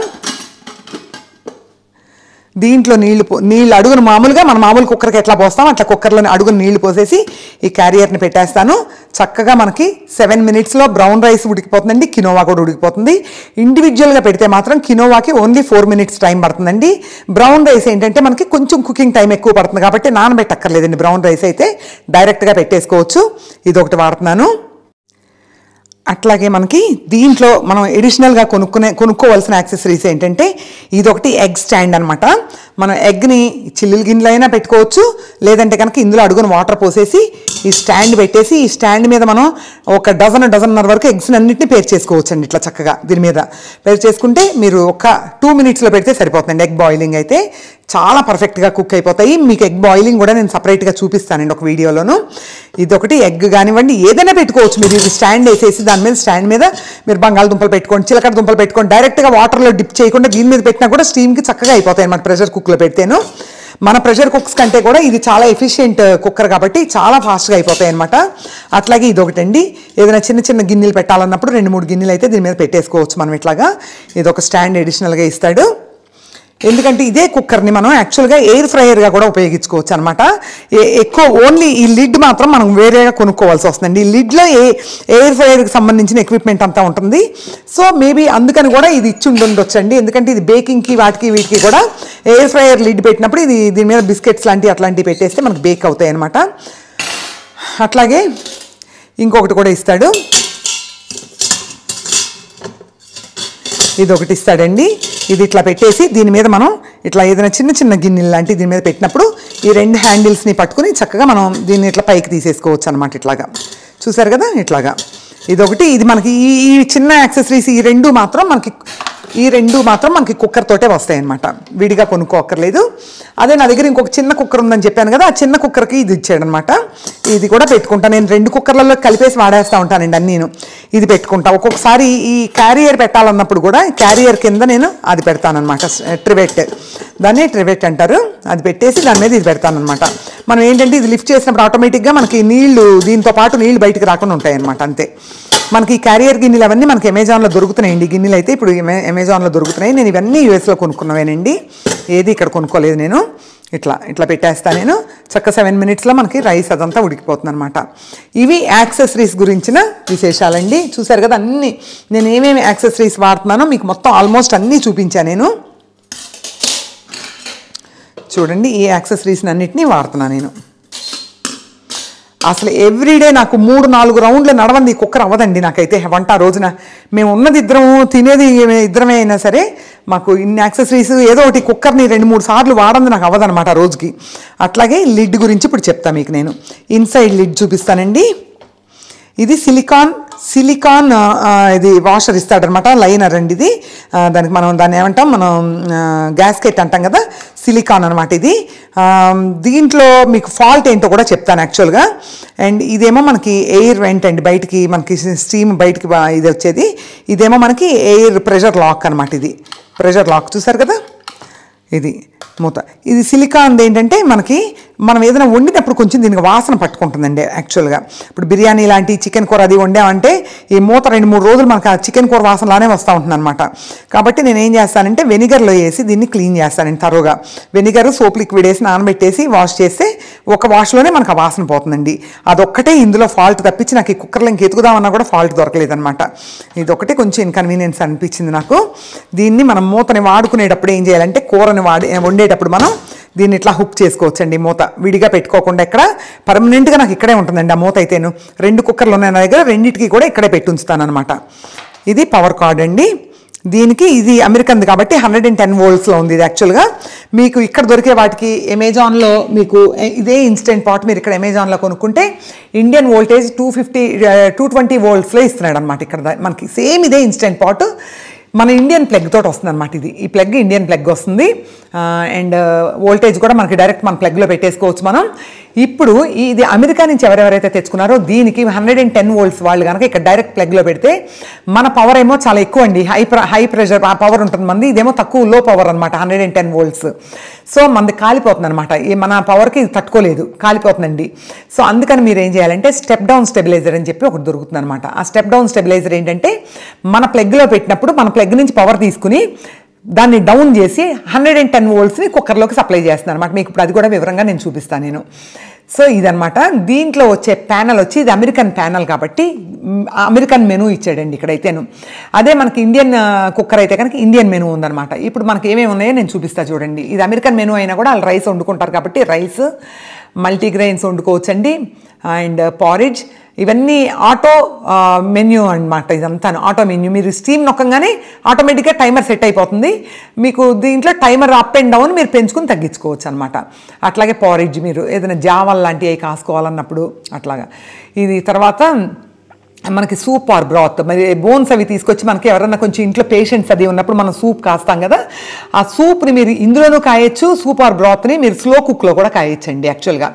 Speaker 1: దీంట్లో నీళ్లు పో నీళ్ళు అడుగును మామూలుగా మన మామూలు కుక్కర్కి ఎట్లా పోస్తాం అట్లా కుక్కర్లో అడుగును నీళ్లు పోసేసి ఈ క్యారియర్ని పెట్టేస్తాను చక్కగా మనకి సెవెన్ మినిట్స్లో బ్రౌన్ రైస్ ఉడికిపోతుందండి కినోవా కూడా ఉడికిపోతుంది ఇండివిజువల్గా పెడితే మాత్రం కినోవాకి ఓన్లీ ఫోర్ మినిట్స్ టైం పడుతుందండి బ్రౌన్ రైస్ ఏంటంటే మనకి కొంచెం కుకింగ్ టైం ఎక్కువ పడుతుంది కాబట్టి నానబెట్టక్కర్లేదండి బ్రౌన్ రైస్ అయితే డైరెక్ట్గా పెట్టేసుకోవచ్చు ఇది ఒకటి వాడుతున్నాను అట్లాగే మనకి దీంట్లో మనం ఎడిషనల్గా కొనుక్కునే కొనుక్కోవాల్సిన యాక్సెసరీస్ ఏంటంటే ఇదొకటి ఎగ్ స్టాండ్ అనమాట మనం ఎగ్ని చిల్లుల గిన్నెలో అయినా పెట్టుకోవచ్చు లేదంటే కనుక ఇందులో అడుగున వాటర్ పోసేసి ఈ స్టాండ్ పెట్టేసి ఈ స్టాండ్ మీద మనం ఒక డజన్ డజన్నర వరకు ఎగ్స్ అన్నింటినీ పేర్ చేసుకోవచ్చు అండి ఇట్లా చక్కగా దీని మీద పేర్ చేసుకుంటే మీరు ఒక టూ మినిట్స్లో పెడితే సరిపోతుందండి ఎగ్ బాయిలింగ్ అయితే చాలా పర్ఫెక్ట్గా కుక్ అయిపోతాయి మీకు ఎగ్ బాయిలింగ్ కూడా నేను సపరేట్గా చూపిస్తానండి ఒక వీడియోలోను ఇదొకటి ఎగ్ కానివ్వండి ఏదైనా పెట్టుకోవచ్చు మీరు ఇది స్టాండ్ వేసేసి దాని మీద స్టాండ్ మీద మీరు బంగాళదుంపలు పెట్టుకోండి చిలకడ దుంపలు పెట్టుకోండి డైరెక్ట్గా వాటర్లో డిప్ చేయకుండా దీని మీద పెట్టినా కూడా స్టీమ్కి చక్కగా అయిపోతాయి అన్నమాట ప్రెషర్ కుక్లో పెడితేను మన ప్రెషర్ కుక్స్ కంటే కూడా ఇది చాలా ఎఫిషియెంట్ కుక్కర్ కాబట్టి చాలా ఫాస్ట్గా అయిపోతాయి అనమాట అట్లాగే ఇది ఒకటండి ఏదైనా చిన్న చిన్న గిన్నెలు పెట్టాలన్నప్పుడు రెండు మూడు గిన్నెలు అయితే దీని మీద పెట్టేసుకోవచ్చు మనం ఇట్లాగా ఇది ఒక స్టాండ్ అడిషనల్గా ఇస్తాడు ఎందుకంటే ఇదే కుక్కర్ని మనం యాక్చువల్గా ఎయిర్ ఫ్రైయర్గా కూడా ఉపయోగించుకోవచ్చు అనమాట ఎక్కువ ఓన్లీ ఈ లిడ్ మాత్రం మనం వేరేగా కొనుక్కోవాల్సి వస్తుందండి ఈ లిడ్లో ఏ ఎయిర్ ఫ్రైయర్కి సంబంధించిన ఎక్విప్మెంట్ అంతా ఉంటుంది సో మేబీ అందుకని కూడా ఇది ఇచ్చి ఉండొచ్చండి ఎందుకంటే ఇది బేకింగ్కి వాటికి వీటికి కూడా ఎయిర్ ఫ్రైయర్ లిడ్ పెట్టినప్పుడు ఇది దీని మీద బిస్కెట్స్ లాంటివి అట్లాంటివి పెట్టేస్తే మనకు బేక్ అవుతాయి అనమాట అట్లాగే ఇంకొకటి కూడా ఇస్తాడు ఇది ఒకటి ఇస్తాడండి ఇది ఇట్లా పెట్టేసి దీని మీద మనం ఇట్లా ఏదైనా చిన్న చిన్న గిన్నెలు లాంటివి దీని మీద పెట్టినప్పుడు ఈ రెండు హ్యాండిల్స్ని పట్టుకుని చక్కగా మనం దీన్ని ఇట్లా పైకి తీసేసుకోవచ్చు అనమాట ఇట్లాగా చూసారు కదా ఇట్లాగా ఇదొకటి ఇది మనకి ఈ ఈ చిన్న యాక్సెసరీస్ ఈ రెండు మాత్రం మనకి ఈ రెండు మాత్రం మనకి కుక్కర్ తోటే వస్తాయి అనమాట విడిగా కొనుక్కోక్కర్లేదు అదే నా దగ్గర ఇంకొక చిన్న కుక్కర్ ఉందని చెప్పాను కదా ఆ చిన్న కుక్కర్కి ఇది ఇచ్చాడనమాట ఇది కూడా పెట్టుకుంటా నేను రెండు కుక్కర్లలో కలిపేసి వాడేస్తూ ఉంటానండి అన్ని నేను ఇది పెట్టుకుంటా ఒక్కొక్కసారి ఈ క్యారియర్ పెట్టాలన్నప్పుడు కూడా క్యారియర్ కింద నేను అది పెడతానమాట ట్రివెట్ దాన్ని ట్రివెట్ అంటారు అది పెట్టేసి దాని మీద ఇది పెడతానమాట మనం ఏంటంటే ఇది లిఫ్ట్ చేసినప్పుడు ఆటోమేటిక్గా మనకి నీళ్లు దీంతో పాటు నీళ్లు బయటకు రాకుండా ఉంటాయి అనమాట అంతే మనకి ఈ క్యారియర్ గిన్నెలు అవన్నీ మనకి అమెజాన్లో దొరుకుతున్నాయండి గిన్నెలు అయితే ఇప్పుడు అమె- అమెజాన్లో దొరుకుతున్నాయి నేను ఇవన్నీ యూఎస్లో కొనుక్కున్నవేనండి ఏది ఇక్కడ కొనుక్కోలేదు నేను ఇట్లా ఇట్లా పెట్టేస్తా నేను చక్క సెవెన్ మినిట్స్లో మనకి రైస్ అదంతా ఉడికిపోతుంది అనమాట ఇవి యాక్సెసరీస్ గురించిన విశేషాలండి చూసారు కదా అన్నీ నేను ఏమేమి యాక్సెసరీస్ వాడుతున్నానో మీకు మొత్తం ఆల్మోస్ట్ అన్నీ చూపించాను నేను చూడండి ఈ యాక్సెసరీస్ని అన్నిటినీ వాడుతున్నాను నేను అసలు ఎవ్రీడే నాకు మూడు నాలుగు రౌండ్లు నడవంది ఈ కుక్కర్ అవ్వదండి నాకైతే వంట ఆ రోజున మేము ఉన్నది ఇద్దరం తినేది ఇద్దరమే అయినా సరే మాకు ఇన్ని యాక్సెసరీస్ ఏదో ఒకటి కుక్కర్ని రెండు మూడు సార్లు వాడంది నాకు అవ్వదనమాట ఆ రోజుకి అట్లాగే లిడ్ గురించి ఇప్పుడు చెప్తా మీకు నేను ఇన్సైడ్ లిడ్ చూపిస్తానండి ఇది సిలికాన్ సిలికాన్ ఆ, ఆ, ఇది వాషర్ ఇస్తాడనమాట లైనర్ అండి ఇది ఆ, దానికి మనం దాన్ని ఏమంటాం మనం గ్యాస్కెట్ అంటాం కదా సిలికాన్ అనమాట ఇది ఆ, దీంట్లో మీకు ఫాల్ట్ ఏంటో కూడా చెప్తాను యాక్చువల్గా అండ్ ఇదేమో మనకి ఎయిర్ వెంట్ అండి బయటికి మనకి స్టీమ్ బయటికి బా- ఇది వచ్చేది ఇదేమో మనకి ఎయిర్ ప్రెషర్ లాక్ అనమాట ఇది ప్రెషర్ లాక్ చూసారు కదా ఇది మూత ఇది సిలికాన్ ఏంటంటే మనకి మనం ఏదైనా వండినప్పుడు కొంచెం దీనికి వాసన పట్టుకుంటుందండి యాక్చువల్గా ఇప్పుడు బిర్యానీ లాంటి చికెన్ కూర అది వండామంటే ఈ మూత రెండు మూడు రోజులు మనకు ఆ చికెన్ కూర వాసనలానే వస్తూ ఉంటుంది అనమాట కాబట్టి నేను ఏం చేస్తానంటే వెనిగర్లో వేసి దీన్ని క్లీన్ చేస్తానండి తరువుగా వెనిగర్ సోప్ లిక్విడ్ వేసి నానబెట్టేసి వాష్ చేస్తే ఒక వాష్లోనే మనకు ఆ వాసన పోతుందండి అదొక్కటే ఇందులో ఫాల్ట్ తప్పించి నాకు ఈ కుక్కర్లో ఇంక ఎతుకుదామన్నా కూడా ఫాల్ట్ దొరకలేదన్నమాట ఇదొకటే కొంచెం ఇన్కన్వీనియన్స్ అనిపించింది నాకు దీన్ని మనం మూతని వాడుకునేటప్పుడు ఏం చేయాలంటే కూరని వాడి వండేటప్పుడు మనం దీన్ని ఇట్లా హుక్ చేసుకోవచ్చండి మూత విడిగా పెట్టుకోకుండా ఇక్కడ పర్మనెంట్గా నాకు ఇక్కడే ఉంటుందండి ఆ మూత అయితేను రెండు కుక్కర్లు ఉన్నాయి నా దగ్గర రెండింటికి కూడా ఇక్కడే పెట్టి ఉంచుతాను అనమాట ఇది పవర్ కార్డ్ అండి దీనికి ఇది అమెరికన్ది కాబట్టి హండ్రెడ్ అండ్ టెన్ వోల్ట్స్లో ఉంది ఇది యాక్చువల్గా మీకు ఇక్కడ దొరికే వాటికి అమెజాన్లో మీకు ఇదే ఇన్స్టెంట్ పాట్ మీరు ఇక్కడ అమెజాన్లో కొనుక్కుంటే Indian voltage two fifty two twenty వోల్ట్స్లో ఇస్తున్నాడు అనమాట ఇక్కడ దా- మనకి సేమ్ ఇదే ఇన్స్టెంట్ పాట్ మన ఇండియన్ ప్లగ్ తోటి వస్తుంది అనమాట ఇది ఈ ప్లగ్ ఇండియన్ ప్లగ్ వస్తుంది అండ్ వోల్టేజ్ కూడా మనకి డైరెక్ట్ మన ప్లగ్లో పెట్టేసుకోవచ్చు మనం ఇప్పుడు ఇది అమెరికా నుంచి ఎవరెవరైతే తెచ్చుకున్నారో దీనికి హండ్రెడ్ అండ్ టెన్ వోల్ట్స్ వాళ్ళు కనుక ఇక్కడ డైరెక్ట్ ప్లగ్లో పెడితే మన పవర్ ఏమో చాలా ఎక్కువ అండి హై హై ప్రెషర్ పవర్ ఉంటుంది మంది ఇదేమో తక్కువ లో పవర్ అనమాట hundred and ten volts so మనది కాలిపోతుంది అనమాట మన పవర్కి ఇది తట్టుకోలేదు కాలిపోతుందండి సో అందుకని మీరు ఏం చేయాలంటే స్టెప్ డౌన్ స్టెబిలైజర్ అని చెప్పి ఒకటి దొరుకుతుంది అనమాట ఆ స్టెప్ డౌన్ స్టెబిలైజర్ ఏంటంటే మన ప్లగ్లో పెట్టినప్పుడు మన ప్లగ్ నుంచి పవర్ తీసుకుని దాన్ని డౌన్ చేసి హండ్రెడ్ అండ్ టెన్ వోల్ట్స్ని కుక్కర్లోకి సప్లై చేస్తున్నాను అనమాట మీకు ఇప్పుడు అది కూడా వివరంగా నేను చూపిస్తాను నేను సో ఇదనమాట దీంట్లో వచ్చే ప్యానల్ వచ్చి ఇది అమెరికన్ ప్యానల్ కాబట్టి మ్, అమెరికన్ మెనూ ఇచ్చాడండి ఇక్కడైతేను అదే మనకి ఇండియన్ ఆ, కుక్కర్ అయితే కనుక ఇండియన్ మెనూ ఉందన్నమాట ఇప్పుడు మనకి ఏమేమి ఉన్నాయో నేను చూపిస్తా చూడండి ఇది అమెరికన్ మెనూ అయినా కూడా వాళ్ళు రైస్ వండుకుంటారు కాబట్టి రైస్ మల్టీగ్రెయిన్స్ వండుకోవచ్చండి అండ్ పారిజ్ ఇవన్నీ ఆటో మెన్యూ అన్నమాట ఇదంతా ఆటో మెన్యూ మీరు స్టీమ్ నొక్కగానే ఆటోమేటిక్గా టైమర్ సెట్ అయిపోతుంది మీకు దీంట్లో టైమర్ అప్ అండ్ డౌన్ మీరు పెంచుకుని తగ్గించుకోవచ్చు అనమాట అట్లాగే పారిజ్ మీరు ఏదైనా జావల్ లాంటివి అవి కాసుకోవాలన్నప్పుడు అట్లాగా ఇది తర్వాత మనకి సూప్ ఆర్ బ్రాత్ మరి బోన్స్ అవి తీసుకొచ్చి మనకి ఎవరన్నా కొంచెం ఇంట్లో పేషెంట్స్ అది ఉన్నప్పుడు మనం సూప్ కాస్తాం కదా ఆ సూప్ని మీరు ఇందులోనూ కాయొచ్చు సూప్ ఆర్ బ్రాత్ని మీరు స్లో కుక్లో కూడా కాయొచ్చండి యాక్చువల్గా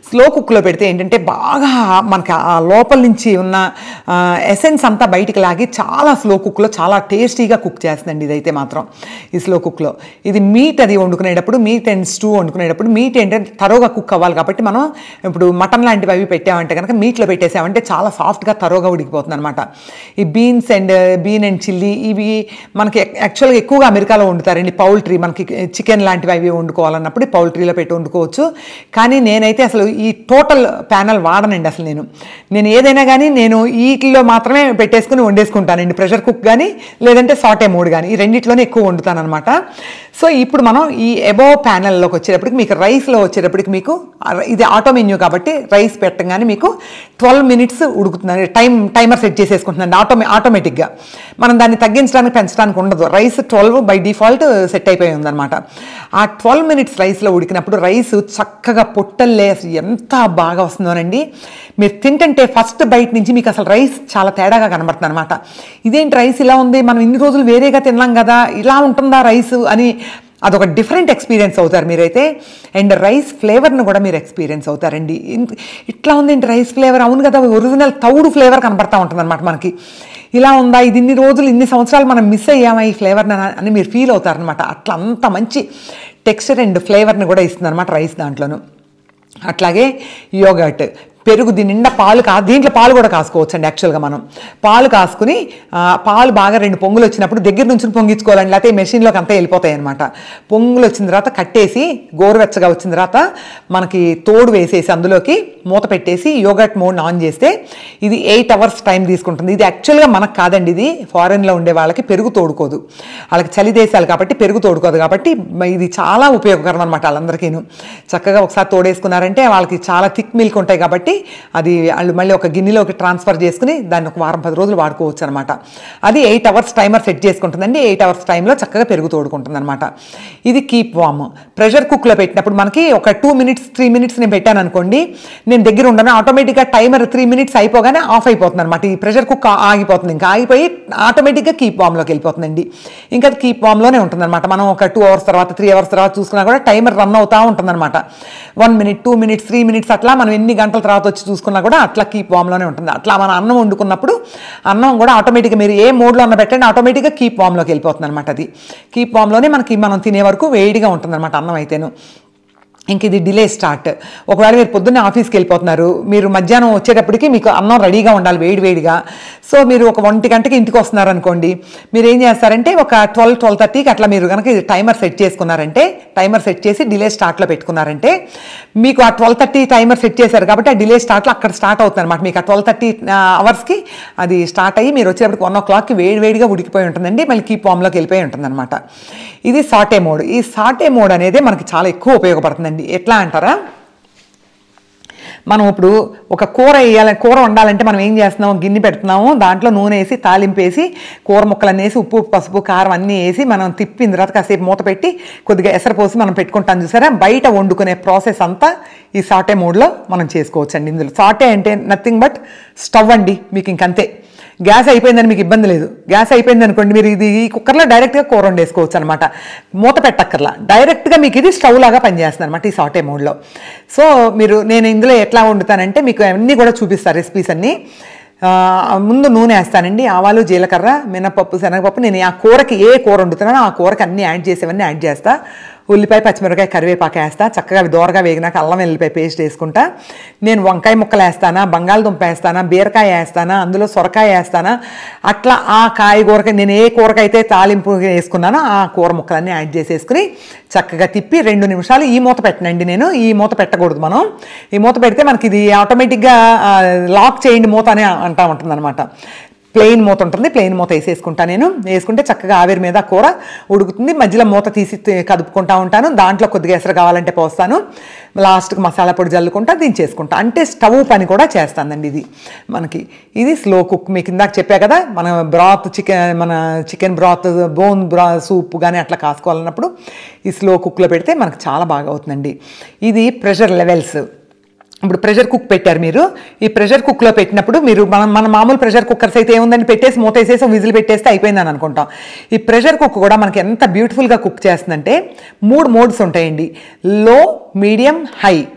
Speaker 1: స్లో కుక్లో పెడితే ఏంటంటే బాగా మనకి ఆ లోపల నుంచి ఉన్న ఎసెన్స్ అంతా బయటికి లాగి చాలా స్లో కుక్లో చాలా టేస్టీగా కుక్ చేస్తుందండి ఇదైతే మాత్రం ఈ స్లో కుక్లో ఇది మీట్ అది వండుకునేటప్పుడు మీట్ అండ్ స్టూ వండుకునేటప్పుడు మీట్ ఏంటంటే తరోగా కుక్ అవ్వాలి కాబట్టి మనం ఇప్పుడు మటన్ లాంటివి అవి పెట్టామంటే కనుక మీట్లో పెట్టేసామంటే చాలా సాఫ్ట్గా తరోగా ఉడికిపోతుంది అనమాట ఈ beans and bean and chilli ఇవి మనకి యాక్చువల్గా ఎక్కువగా అమెరికాలో వండుతారండి పౌల్ట్రీ మనకి చికెన్ లాంటివి అవి వండుకోవాలన్నప్పుడు పౌల్ట్రీలో పెట్టి వండుకోవచ్చు కానీ నేనైతే అసలు ఈ టోటల్ ప్యానల్ వాడనండి అసలు నేను నేను ఏదైనా కానీ నేను వీటిలో మాత్రమే పెట్టేసుకుని వండేసుకుంటానండి ప్రెషర్ కుక్ కానీ లేదంటే సాటే మూడ్ కానీ ఈ రెండిట్లోనే ఎక్కువ వండుతాను అనమాట సో ఇప్పుడు మనం ఈ ఎబోవ్ ప్యానల్లోకి వచ్చేటప్పటికి మీకు రైస్లో వచ్చేటప్పటికి మీకు ఆ- ఇది ఆటో మెన్యూ కాబట్టి రైస్ పెట్టగానే మీకు ట్వెల్వ్ మినిట్స్ ఉడుకుతుంది టైం టైమర్ సెట్ చేసేసుకుంటున్నాను ఆటోమే ఆటోమేటిక్గా మనం దాన్ని తగ్గించడానికి పెంచడానికి ఉండదు rice twelve by default set అయిపోయి ఉందన్నమాట ఆ ట్వెల్వ్ మినిట్స్ రైస్లో ఉడికినప్పుడు రైస్ చక్కగా పొట్టల్లే అసలు ఎంత బాగా వస్తుందోనండి మీరు తింటుంటే ఫస్ట్ బయట నుంచి మీకు అసలు రైస్ చాలా తేడాగా కనబడుతుంది అనమాట ఇదేంటి రైస్ ఇలా ఉంది మనం ఇన్ని రోజులు వేరేగా తిన్నాం కదా ఇలా ఉంటుందా రైస్ అని అదొక డిఫరెంట్ ఎక్స్పీరియన్స్ అవుతారు మీరైతే అండ్ రైస్ ఫ్లేవర్ను కూడా మీరు ఎక్స్పీరియన్స్ అవుతారండి ఇన్- ఇట్లా ఉంది ఏంటి రైస్ ఫ్లేవర్ అవును కదా ఒరిజినల్ తౌడు ఫ్లేవర్ కనబడతా ఉంటుంది అనమాట మనకి ఇలా ఉందా ఇది ఇన్ని రోజులు ఇన్ని సంవత్సరాలు మనం మిస్ అయ్యామా ఈ ఫ్లేవర్ని అని మీరు ఫీల్ అవుతారనమాట అట్లా అంత మంచి టెక్స్చర్ అండ్ ఫ్లేవర్ని కూడా ఇస్తుంది అనమాట రైస్ దాంట్లోను అట్లాగే యోగర్ట్ పెరుగు దీని నిండా పాలు కా దీంట్లో పాలు కూడా కాసుకోవచ్చు అండి యాక్చువల్గా మనం పాలు కాసుకుని ఆ, పాలు బాగా రెండు పొంగులు వచ్చినప్పుడు దగ్గర నుంచి పొంగించుకోవాలండి లేకపోతే మెషిన్లోకి అంతా వెళ్ళిపోతాయి అనమాట పొంగులు వచ్చిన తర్వాత కట్టేసి గోరువెచ్చగా వచ్చిన తర్వాత మనకి తోడు వేసేసి అందులోకి మూత పెట్టేసి యోగట్ మోడ్ ఆన్ చేస్తే ఇది ఎయిట్ అవర్స్ టైం తీసుకుంటుంది ఇది యాక్చువల్గా మనకు కాదండి ఇది ఫారెన్లో ఉండే వాళ్ళకి పెరుగు తోడుకోదు వాళ్ళకి చలి దేశాలు కాబట్టి పెరుగు తోడుకోదు కాబట్టి మ- ఇది చాలా ఉపయోగకరం అనమాట వాళ్ళందరికీను చక్కగా ఒకసారి తోడేసుకున్నారంటే వాళ్ళకి చాలా థిక్ మిల్క్ ఉంటాయి కాబట్టి అది వాళ్ళు మళ్ళీ ఒక గిన్నెలోకి ట్రాన్స్ఫర్ చేసుకుని దాన్ని ఒక వారం పది రోజులు వాడుకోవచ్చు అనమాట అది ఎయిట్ అవర్స్ టైమర్ సెట్ చేసుకుంటుందండి ఎయిట్ అవర్స్ టైంలో చక్కగా పెరుగు తోడుకుంటుంది అనమాట ఇది కీప్ వామ్ ప్రెషర్ కుక్లో పెట్టినప్పుడు మనకి ఒక టూ మినిట్స్ త్రీ మినిట్స్ నేను పెట్టాను అనుకోండి నేను దగ్గర ఉండను ఆటోమేటిక్గా టైమర్ త్రీ మినిట్స్ అయిపోగానే ఆఫ్ అయిపోతుంది అనమాట ఈ ప్రెషర్ కుక్ ఆగిపోతుంది ఇంకా ఆగిపోయి ఆటోమేటిక్గా కీప్ వామ్లోకి వెళ్ళిపోతుందండి ఇంకా అది కీప్ వామ్లోనే ఉంటుంది అనమాట మనం ఒక టూ అవర్స్ తర్వాత త్రీ అవర్స్ తర్వాత చూసుకున్నా కూడా టైమర్ రన్ అవుతూ ఉంటుంది అనమాట one minute two minutes three minutes అట్లా మనం ఎన్ని గంటల తర్వాత వచ్చి చూసుకున్నా కూడా అట్లా కీప్ వామ్లోనే ఉంటుంది అట్లా మన అన్నం వండుకున్నప్పుడు అన్నం కూడా ఆటోమేటిక్గా మీరు ఏ మోడ్లో ఉన్న పెట్టండి ఆటోమేటిక్గా కీప్ వామ్లోకి వెళ్ళిపోతుంది అనమాట అది కీప్ వామ్లోనే మనకి మనం తినే వరకు వేడిగా ఉంటుంది అనమాట అన్నం అయితేను ఇంక ఇది డిలే స్టార్ట్ ఒకవేళ మీరు పొద్దున్నే ఆఫీస్కి వెళ్ళిపోతున్నారు మీరు మధ్యాహ్నం వచ్చేటప్పటికి మీకు అన్నం రెడీగా ఉండాలి వేడి వేడిగా సో మీరు ఒక ఒంటి గంటకి ఇంటికి వస్తున్నారు అనుకోండి మీరు ఏం చేస్తారంటే ఒక ట్వెల్వ్ ట్వెల్వ్ థర్టీకి అట్లా మీరు కనుక ఇది టైమర్ సెట్ చేసుకున్నారంటే టైమర్ సెట్ చేసి డిలే స్టార్ట్లో పెట్టుకున్నారంటే మీకు ఆ ట్వెల్వ్ థర్టీ టైమర్ సెట్ చేశారు కాబట్టి ఆ డిలే స్టార్ట్లో అక్కడ స్టార్ట్ అవుతుంది అనమాట మీకు ఆ ట్వెల్వ్ థర్టీ అవర్స్కి అది స్టార్ట్ అయ్యి మీరు వచ్చేటప్పటికి వన్ ఓ క్లాక్కి వేడి వేడిగా ఉడికిపోయి ఉంటుందండి మళ్ళీ కీప్ వామ్లోకి వెళ్ళిపోయి ఉంటుందన్నమాట ఇది సాటే మోడ్ ఈ సాటే మోడ్ అనేది మనకి చాలా ఎక్కువ ఉపయోగపడుతుందండి ఎట్లా అంటారా మనం ఇప్పుడు ఒక కూర వేయాలి కూర వండాలంటే మనం ఏం చేస్తున్నాం గిన్నె పెడుతున్నాము దాంట్లో నూనె వేసి తాలింపు వేసి కూర ముక్కలన్నీ వేసి ఉప్పు పసుపు కారం అన్నీ వేసి మనం తిప్పిన తర్వాత కాసేపు మూత పెట్టి కొద్దిగా ఎసరు పోసి మనం పెట్టుకుంటాం చూసారా బయట వండుకునే ప్రాసెస్ అంతా ఈ సాటే మోడ్లో మనం చేసుకోవచ్చు అండి ఇందులో సాటే అంటే నథింగ్ బట్ స్టవ్ అండి మీకు ఇంకంతే గ్యాస్ అయిపోయిందని మీకు ఇబ్బంది లేదు గ్యాస్ అయిపోయింది అనుకోండి మీరు ఇది ఈ కుక్కర్లో డైరెక్ట్గా కూర వండేసుకోవచ్చు అనమాట మూత పెట్టక్కర్లా డైరెక్ట్గా మీకు ఇది స్టవ్ లాగా పనిచేస్తుంది అనమాట ఈ సాటే మోడ్లో సో మీరు నేను ఇందులో ఎట్లా వండుతానంటే మీకు అన్నీ కూడా చూపిస్తాను రెసిపీస్ అన్నీ ఆ, ముందు నూనె వేస్తానండి ఆవాలు జీలకర్ర మినపప్పు శనగపప్పు నేను ఆ కూరకి ఏ కూర వండుతున్నానో ఆ కూరకి అన్నీ యాడ్ చేసేవన్నీ యాడ్ చేస్తా ఉల్లిపాయ పచ్చిమిరపకాయ కరివేపాకు వేస్తా చక్కగా అవి దోరగా వేగినాక అల్లం వెల్లిపాయ పేస్ట్ వేసుకుంటా నేను వంకాయ ముక్కలు వేస్తానా బంగాళదుంప వేస్తానా బీరకాయ వేస్తానా అందులో సొరకాయ వేస్తానా అట్లా ఆ కాయ కూరకి నేను ఏ కూరకైతే తాలింపు వేసుకున్నానో ఆ కూర ముక్కలన్నీ యాడ్ చేసేసుకుని చక్కగా తిప్పి రెండు నిమిషాలు ఈ మూత పెట్టనండి నేను ఈ మూత పెట్టకూడదు మనం ఈ మూత పెడితే మనకి ఇది ఆటోమేటిక్గా లాక్ చేయండి మూత అని అంటా ఉంటుంది అనమాట ప్లెయిన్ మూత ఉంటుంది ప్లెయిన్ మూత వేసేసుకుంటా నేను వేసుకుంటే చక్కగా ఆవిరి మీద కూర ఉడుకుతుంది మధ్యలో మూత తీసి తి- కదుపుకుంటా ఉంటాను దాంట్లో కొద్దిగా ఎసరు కావాలంటే పోస్తాను లాస్ట్కి మసాలా పొడి జల్లుకుంటా దించేసుకుంటా అంటే స్టవ్ పని కూడా చేస్తానండి ఇది మనకి ఇది స్లో కుక్ మీకు ఇందాక చెప్పా కదా మన బ్రాత్ చికెన్ మన చికెన్ బ్రాత్ బోన్ బ్రా సూప్ కానీ అట్లా కాసుకోవాలన్నప్పుడు ఈ స్లో కుక్లో పెడితే మనకు చాలా బాగా అవుతుందండి ఇది ప్రెషర్ లెవెల్స్ ఇప్పుడు ప్రెషర్ కుక్ పెట్టారు మీరు ఈ ప్రెషర్ కుక్లో పెట్టినప్పుడు మీరు మనం మన మామూలు ప్రెషర్ కుక్కర్స్ అయితే ఏముందని పెట్టేసి మూత వేసేసి విజిల్ పెట్టేస్తే అయిపోయిందని అనుకుంటాం ఈ ప్రెషర్ కుక్ కూడా మనకి ఎంత బ్యూటిఫుల్గా కుక్ చేస్తుందంటే మూడు మోడ్స్ ఉంటాయండి లో మీడియం హై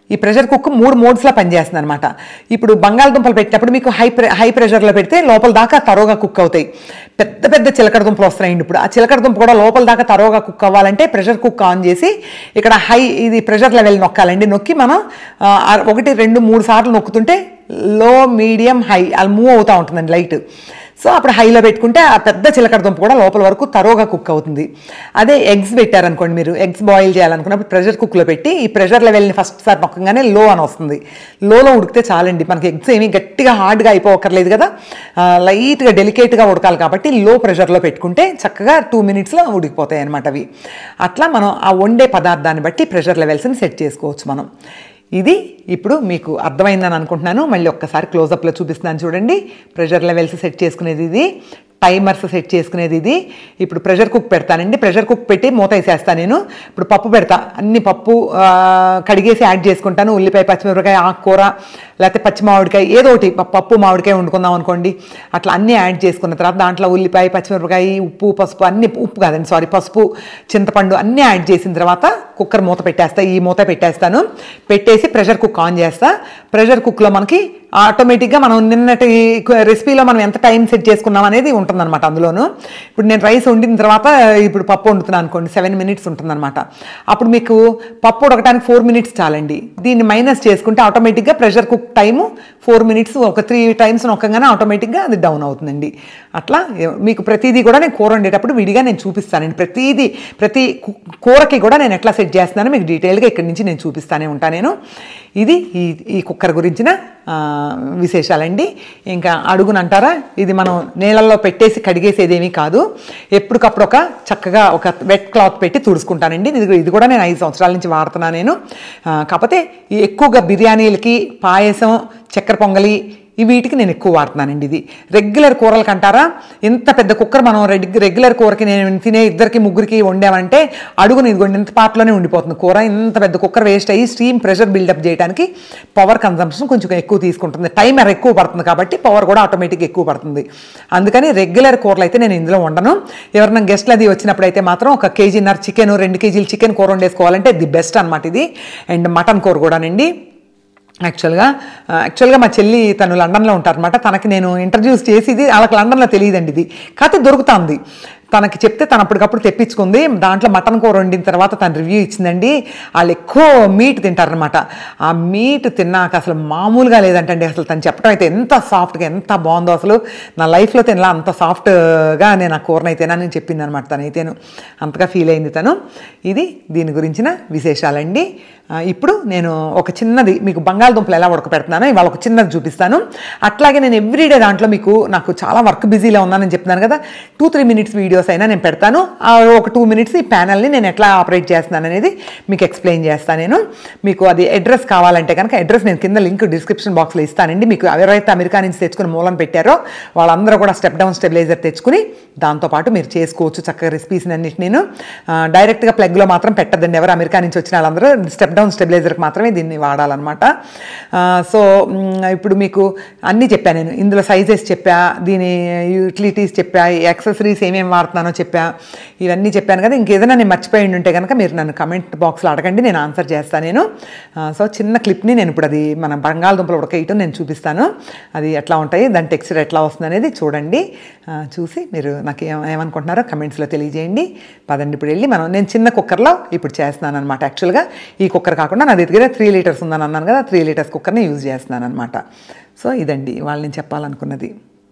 Speaker 1: ఈ ప్రెషర్ కుక్ మూడు మోడ్స్లో పనిచేస్తుంది అనమాట ఇప్పుడు బంగాళదుంపలు పెట్టినప్పుడు మీకు హై ప్రె హై ప్రెషర్లో పెడితే లోపల దాకా తరోగా కుక్ అవుతాయి పెద్ద పెద్ద చిలకడ దుంపలు వస్తున్నాయండి ఇప్పుడు ఆ చిలకడ దుంప కూడా లోపల దాకా తరోగా కుక్ అవ్వాలంటే ప్రెషర్ కుక్ ఆన్ చేసి ఇక్కడ హై ఇది ప్రెషర్ లెవెల్ నొక్కాలండి నొక్కి మనం ఆ, ఒకటి రెండు మూడు సార్లు నొక్కుతుంటే లో మీడియం హై అలా మూవ్ అవుతూ ఉంటుందండి లైట్ సో అప్పుడు హైలో పెట్టుకుంటే ఆ పెద్ద చిలకడ దుంప కూడా లోపల వరకు తరోగా కుక్ అవుతుంది అదే ఎగ్స్ పెట్టారనుకోండి మీరు ఎగ్స్ బాయిల్ చేయాలనుకున్నప్పుడు ప్రెషర్ కుక్లో పెట్టి ఈ ప్రెషర్ లెవెల్ని ఫస్ట్ సార్ నొక్కగానే లో అని వస్తుంది లోలో ఉడికితే చాలండి మనకి ఎగ్స్ ఏమీ గట్టిగా హార్డ్గా అయిపోకర్లేదు కదా ఆ, లైట్గా డెలికేట్గా ఉడకాలి కాబట్టి లో ప్రెషర్లో పెట్టుకుంటే చక్కగా టూ మినిట్స్లో ఉడికిపోతాయి అనమాట అవి అట్లా మనం ఆ వండే పదార్థాన్ని బట్టి ప్రెషర్ లెవెల్స్ని సెట్ చేసుకోవచ్చు మనం ఇది ఇప్పుడు మీకు అర్థమైందని అనుకుంటున్నాను మళ్ళీ ఒక్కసారి క్లోజప్లో చూపిస్తున్నాను చూడండి ప్రెషర్ లెవెల్స్ సెట్ చేసుకునేది ఇది టైమర్స్ సెట్ చేసుకునేది ఇది ఇప్పుడు ప్రెషర్ కుక్ పెడతానండి ప్రెషర్ కుక్ పెట్టి మూత వేసేస్తాను నేను ఇప్పుడు పప్పు పెడతా అన్ని పప్పు ఆ, కడిగేసి యాడ్ చేసుకుంటాను ఉల్లిపాయ పచ్చిమిరపకాయ ఆకుకూర లేకపోతే పచ్చి మామిడికాయ ఏదో ఒకటి ప- పప్పు మామిడికాయ వండుకుందాం అనుకోండి అట్లా అన్నీ యాడ్ చేసుకున్న తర్వాత దాంట్లో ఉల్లిపాయ పచ్చిమిరపకాయ ఉప్పు పసుపు అన్ని ఉప్పు కాదండి సారీ పసుపు చింతపండు అన్నీ యాడ్ చేసిన తర్వాత కుక్కర్ మూత పెట్టేస్తా ఈ మూత పెట్టేస్తాను పెట్టేసి ప్రెషర్ కుక్ ఆన్ చేస్తా ప్రెషర్ కుక్లో మనకి ఆటోమేటిక్గా మనం నిన్నటి రెసిపీలో మనం ఎంత టైం సెట్ చేసుకున్నాం అనేది ఉంటుందన్నమాట అందులోను ఇప్పుడు నేను రైస్ వండిన తర్వాత ఇప్పుడు పప్పు వండుతున్నాను అనుకోండి సెవెన్ మినిట్స్ ఉంటుందన్నమాట అప్పుడు మీకు పప్పు ఉడకడానికి ఫోర్ మినిట్స్ చాలండి దీన్ని మైనస్ చేసుకుంటే ఆటోమేటిక్గా pressure cook time four minutes ఒక త్రీ టైమ్స్ నొక్కగానే ఆటోమేటిక్గా అది డౌన్ అవుతుందండి అట్లా ఏ- మీకు ప్రతిదీ కూడా నేను కూర వండేటప్పుడు విడిగా నేను చూపిస్తానండి ప్రతిదీ ప్రతి కు- కూరకి కూడా నేను ఎట్లా సెట్ చేస్తున్నానో మీకు డీటెయిల్గా ఇక్కడి నుంచి నేను చూపిస్తానే ఉంటాను నేను ఇది ఈ ఈ కుక్కర్ గురించిన ఆ, విశేషాలండి ఇంకా అడుగునంటారా ఇది మనం నీళ్ళల్లో పెట్టేసి కడిగేసేదేమీ కాదు ఎప్పటికప్పుడు ఒక చక్కగా ఒక వెట్ క్లాత్ పెట్టి తుడుచుకుంటానండి ఇది ఇది కూడా నేను ఐదు సంవత్సరాల నుంచి వాడుతున్నాను నేను ఆ, కాకపోతే ఈ ఎక్కువగా బిర్యానీలకి పాయసం చక్కెర పొంగలి ఈ వీటికి నేను ఎక్కువ వాడుతున్నానండి ఇది రెగ్యులర్ కూరలకు అంటారా ఇంత పెద్ద కుక్కర్ మనం రెగ్ రెగ్యులర్ కూరకి నేను తినే ఇద్దరికి ముగ్గురికి వండామంటే అడుగుని ఇదిగోండి ఇంత పాటలోనే ఉండిపోతుంది కూర ఇంత పెద్ద కుక్కర్ వేస్ట్ అయ్యి స్టీమ్ ప్రెషర్ బిల్డప్ చేయడానికి పవర్ కన్సంప్షన్ కొంచెం ఎక్కువ తీసుకుంటుంది టైమర్ ఎక్కువ పడుతుంది కాబట్టి పవర్ కూడా ఆటోమేటిక్ ఎక్కువ పడుతుంది అందుకని రెగ్యులర్ కూరలు అయితే నేను ఇందులో వండను ఎవరైనా గెస్ట్లు అది వచ్చినప్పుడు అయితే మాత్రం ఒక కేజీన్నర చికెన్ రెండు కేజీలు చికెన్ కూర వండేసుకోవాలంటే ది బెస్ట్ అనమాట ఇది అండ్ మటన్ కూర కూడానండి యాక్చువల్గా ఆ, యాక్చువల్గా మా చెల్లి తను లండన్లో ఉంటారనమాట తనకి నేను ఇంట్రడ్యూస్ చేసి ఇది వాళ్ళకి లండన్లో తెలియదండి ఇది కాకపోతే దొరుకుతుంది తనకి చెప్తే తను అప్పటికప్పుడు తెప్పించుకుంది దాంట్లో మటన్ కూర వండిన తర్వాత తను రివ్యూ ఇచ్చిందండి వాళ్ళు ఎక్కువ మీట్ తింటారనమాట ఆ మీట్ తిన్నాక అసలు మామూలుగా లేదంటండి అసలు తను చెప్పడం అయితే ఎంత సాఫ్ట్గా ఎంత బాగుందో అసలు నా లైఫ్లో తినలా అంత సాఫ్ట్గా నేను ఆ కూరను అయితేనని చెప్పింది అనమాట తనైతేను అంతగా ఫీల్ అయింది తను ఇది దీని గురించిన విశేషాలండి ఆ, ఇప్పుడు నేను ఒక చిన్నది మీకు బంగాళదుంపలు ఎలా ఉడకపెడుతున్నానో ఇవాళ ఒక చిన్నది చూపిస్తాను అట్లాగే నేను ఎవ్రీడే దాంట్లో మీకు నాకు చాలా వర్క్ బిజీలో ఉన్నానని చెప్తున్నాను కదా టూ త్రీ మినిట్స్ వీడియోస్ అయినా నేను పెడతాను ఆ ఒక టూ మినిట్స్ ఈ ప్యానల్ని నేను ఎట్లా ఆపరేట్ చేస్తున్నాను అనేది మీకు ఎక్స్ప్లెయిన్ చేస్తాను నేను మీకు అది అడ్రస్ కావాలంటే కనుక అడ్రస్ నేను కింద లింక్ డిస్క్రిప్షన్ బాక్స్లో ఇస్తానండి మీకు ఎవరైతే అమెరికా నుంచి తెచ్చుకుని మూలం పెట్టారో వాళ్ళందరూ కూడా స్టెప్ డౌన్ స్టెబిలైజర్ తెచ్చుకుని దాంతోపాటు మీరు చేసుకోవచ్చు చక్కగా రెసిపీస్ అన్నిటి నేను డైరెక్ట్గా ప్లగ్లో మాత్రం పెట్టద్దండి ఎవరు అమెరికా నుంచి వచ్చిన వాళ్ళందరూ స్టెప్ డౌన్ స్టెబిలైజర్కి మాత్రమే దీన్ని వాడాలన్నమాట ఆ, సో మ్, ఇప్పుడు మీకు అన్నీ చెప్పాను నేను ఇందులో సైజెస్ చెప్పా దీని యూటిలిటీస్ చెప్పా యాక్సెసరీస్ ఏమేమి వాడుతున్నానో చెప్పా ఇవన్నీ చెప్పాను కదా ఇంకేదైనా నేను మర్చిపోయి ఉంటే కనుక మీరు నన్ను కమెంట్ బాక్స్లో అడగండి నేను ఆన్సర్ చేస్తాను నేను ఆ, సో చిన్న క్లిప్ని నేను ఇప్పుడు అది మన బంగాళదుంపలు ఉడకేయటం నేను చూపిస్తాను అది ఎట్లా ఉంటాయి దాని టెక్స్చర్ ఎట్లా వస్తుంది అనేది చూడండి ఆ, చూసి మీరు నాకు ఏం ఏమనుకుంటున్నారో కమెంట్స్లో తెలియజేయండి పదండి ఇప్పుడు వెళ్ళి మనం నేను చిన్న కుక్కర్లో ఇప్పుడు చేస్తున్నాను అనమాట యాక్చువల్గా ఈ కుక్కర్ కాకుండా నా దగ్గర త్రీ లీటర్స్ ఉందని అన్నాను కదా త్రీ లీటర్స్ కుక్కర్ని యూజ్ చేస్తున్నాను అనమాట సో ఇదండి వాళ్ళు నేను చెప్పాలనుకున్నది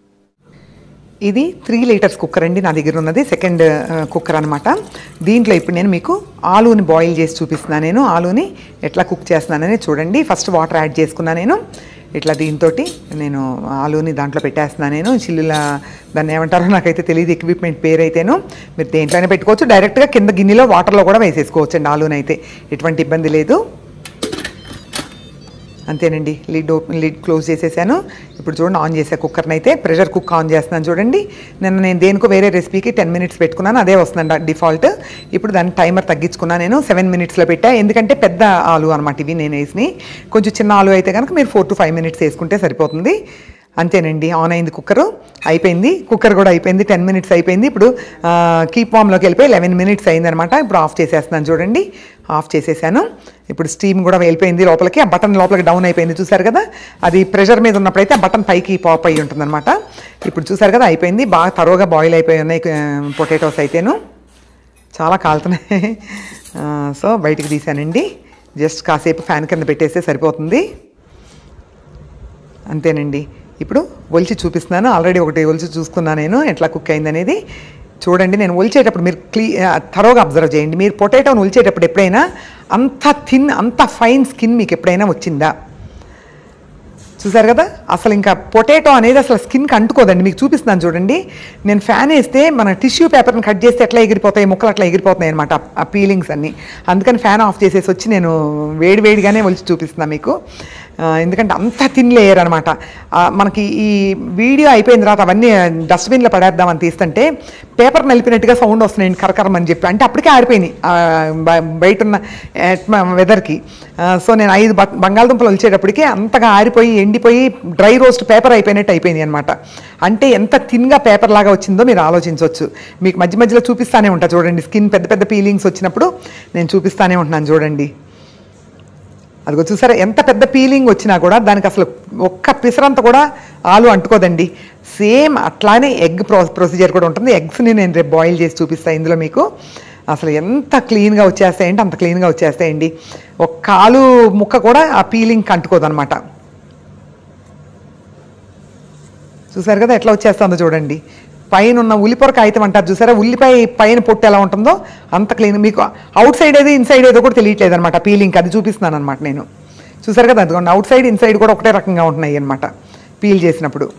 Speaker 1: ఇది త్రీ లీటర్స్ కుక్కర్ అండి నా దగ్గర ఉన్నది సెకండ్ కుక్కర్ అనమాట దీంట్లో ఇప్పుడు నేను మీకు ఆలూని బాయిల్ చేసి చూపిస్తున్నాను నేను ఆలూని ఎట్లా కుక్ చేస్తున్నానని చూడండి ఫస్ట్ వాటర్ యాడ్ చేసుకున్నా నేను ఇట్లా దీంతో నేను ఆలూని దాంట్లో పెట్టేస్తున్నాను నేను చిల్లుల దాన్ని ఏమంటారో నాకైతే తెలియదు ఎక్విప్మెంట్ పేరు అయితేను మీరు దేంట్లోనే పెట్టుకోవచ్చు డైరెక్ట్గా కింద గిన్నెలో వాటర్లో కూడా వేసేసుకోవచ్చు అండి ఆలూని అయితే ఎటువంటి ఇబ్బంది లేదు అంతేనండి లిడ్ ఓపెన్ లిడ్ క్లోజ్ చేసేసాను ఇప్పుడు చూడండి ఆన్ చేసా కుక్కర్ని అయితే ప్రెషర్ కుక్ ఆన్ చేస్తున్నాను చూడండి నిన్న నేను దేనికో వేరే రెసిపీకి టెన్ మినిట్స్ పెట్టుకున్నాను అదే వస్తుందండి డిఫాల్ట్ ఇప్పుడు దాని టైమర్ తగ్గించుకున్నాను నేను సెవెన్ మినిట్స్లో పెట్టా ఎందుకంటే పెద్ద ఆలు అనమాట ఇవి నేను వేసినాయి కొంచెం చిన్న ఆలు అయితే కనుక మీరు ఫోర్ టు ఫైవ్ మినిట్స్ వేసుకుంటే సరిపోతుంది అంతేనండి ఆన్ అయింది కుక్కరు అయిపోయింది కుక్కర్ కూడా అయిపోయింది టెన్ మినిట్స్ అయిపోయింది ఇప్పుడు కీప్ వామ్లోకి వెళ్ళిపోయి లెవెన్ మినిట్స్ అయిందనమాట ఇప్పుడు ఆఫ్ చేసేస్తున్నాను చూడండి ఆఫ్ చేసేసాను ఇప్పుడు స్టీమ్ కూడా వెళ్ళిపోయింది లోపలికి ఆ బటన్ లోపలికి డౌన్ అయిపోయింది చూసారు కదా అది ప్రెషర్ మీద ఉన్నప్పుడైతే ఆ బటన్ పైకి పాప్ అయ్యి ఉంటుందన్నమాట ఇప్పుడు చూసారు కదా అయిపోయింది బాగా తరోగా బాయిల్ అయిపోయి ఉన్నాయి పొటాటోస్ అయితేను చాలా కాలుతున్నాయి ఆ, సో బయటికి తీసానండి జస్ట్ కాసేపు ఫ్యాన్ కింద పెట్టేస్తే సరిపోతుంది అంతేనండి ఇప్పుడు ఒలిచి చూపిస్తున్నాను ఆల్రెడీ ఒకటి ఒలిచి చూసుకున్నాను నేను ఎట్లా కుక్ అయింది అనేది చూడండి నేను ఒలిచేటప్పుడు మీరు క్లీ తరోగా అబ్జర్వ్ చేయండి మీరు పొటాటోని ఒలిచేటప్పుడు ఎప్పుడైనా అంత థిన్ అంత ఫైన్ స్కిన్ మీకు ఎప్పుడైనా వచ్చిందా చూసారు కదా అసలు ఇంకా పొటాటో అనేది అసలు స్కిన్కి అంటుకోదండి మీకు చూపిస్తున్నాను చూడండి నేను ఫ్యాన్ వేస్తే మన టిష్యూ పేపర్ని కట్ చేస్తే ఎట్లా ఎగిరిపోతాయి ముక్కలు అట్లా ఎగిరిపోతున్నాయి అనమాట ఆ పీలింగ్స్ అన్నీ అందుకని ఫ్యాన్ ఆఫ్ చేసేసి వచ్చి నేను వేడి వేడిగానే ఒలిచి చూపిస్తున్నాను మీకు ఆ, ఎందుకంటే అంత థిన్ లేయర్ అనమాట మనకి ఈ వీడియో అయిపోయిన తర్వాత అవన్నీ డస్ట్బిన్లో పడేద్దామని తీస్తుంటే పేపర్ నలిపినట్టుగా సౌండ్ వస్తున్నాయండి కరకరం అని చెప్పి అంటే అప్పటికే ఆరిపోయినాయి ఆ, బ- బయట ఉన్న వెదర్కి సో నేను ఐదు బ- బంగాళదుంపలు వచ్చేటప్పటికి అంతగా ఆరిపోయి ఎండిపోయి డ్రై రోస్ట్ పేపర్ అయిపోయినట్టు అయిపోయింది అనమాట అంటే ఎంత థిన్గా పేపర్ లాగా వచ్చిందో మీరు ఆలోచించవచ్చు మీకు మధ్య మధ్యలో చూపిస్తానే ఉంటా చూడండి స్కిన్ పెద్ద పెద్ద పీలింగ్స్ వచ్చినప్పుడు నేను చూపిస్తానే ఉంటున్నాను చూడండి అదిగో చూసారా ఎంత పెద్ద పీలింగ్ వచ్చినా కూడా దానికి అసలు ఒక్క పిసరంత కూడా ఆలు అంటుకోదండి సేమ్ అట్లానే ఎగ్ ప్రో ప్రొసీజర్ కూడా ఉంటుంది ఎగ్స్ని నేను రేపు బాయిల్ చేసి చూపిస్తాను ఇందులో మీకు అసలు ఎంత క్లీన్గా వచ్చేస్తాయంటే అంత క్లీన్గా వచ్చేస్తాయండి ఒక్క ఆలు ముక్క కూడా ఆ పీలింగ్కి అంటుకోదనమాట చూసారు కదా ఎట్లా వచ్చేస్తుందో చూడండి పైన ఉన్న ఉల్లిపొర కాగితం అంటారు చూసారా ఉల్లిపాయ పైన పొట్టు ఎలా ఉంటుందో అంత క్లీన్ మీకు అవుట్ సైడ్ ఏది ఇన్సైడ్ ఏదో కూడా తెలియట్లేదు అనమాట పీలింగ్ అది చూపిస్తున్నాను అనమాట నేను చూసారు కదా అదిగోండి అవుట్ సైడ్ ఇన్సైడ్ కూడా ఒకటే రకంగా ఉంటున్నాయి అనమాట పీల్ చేసినప్పుడు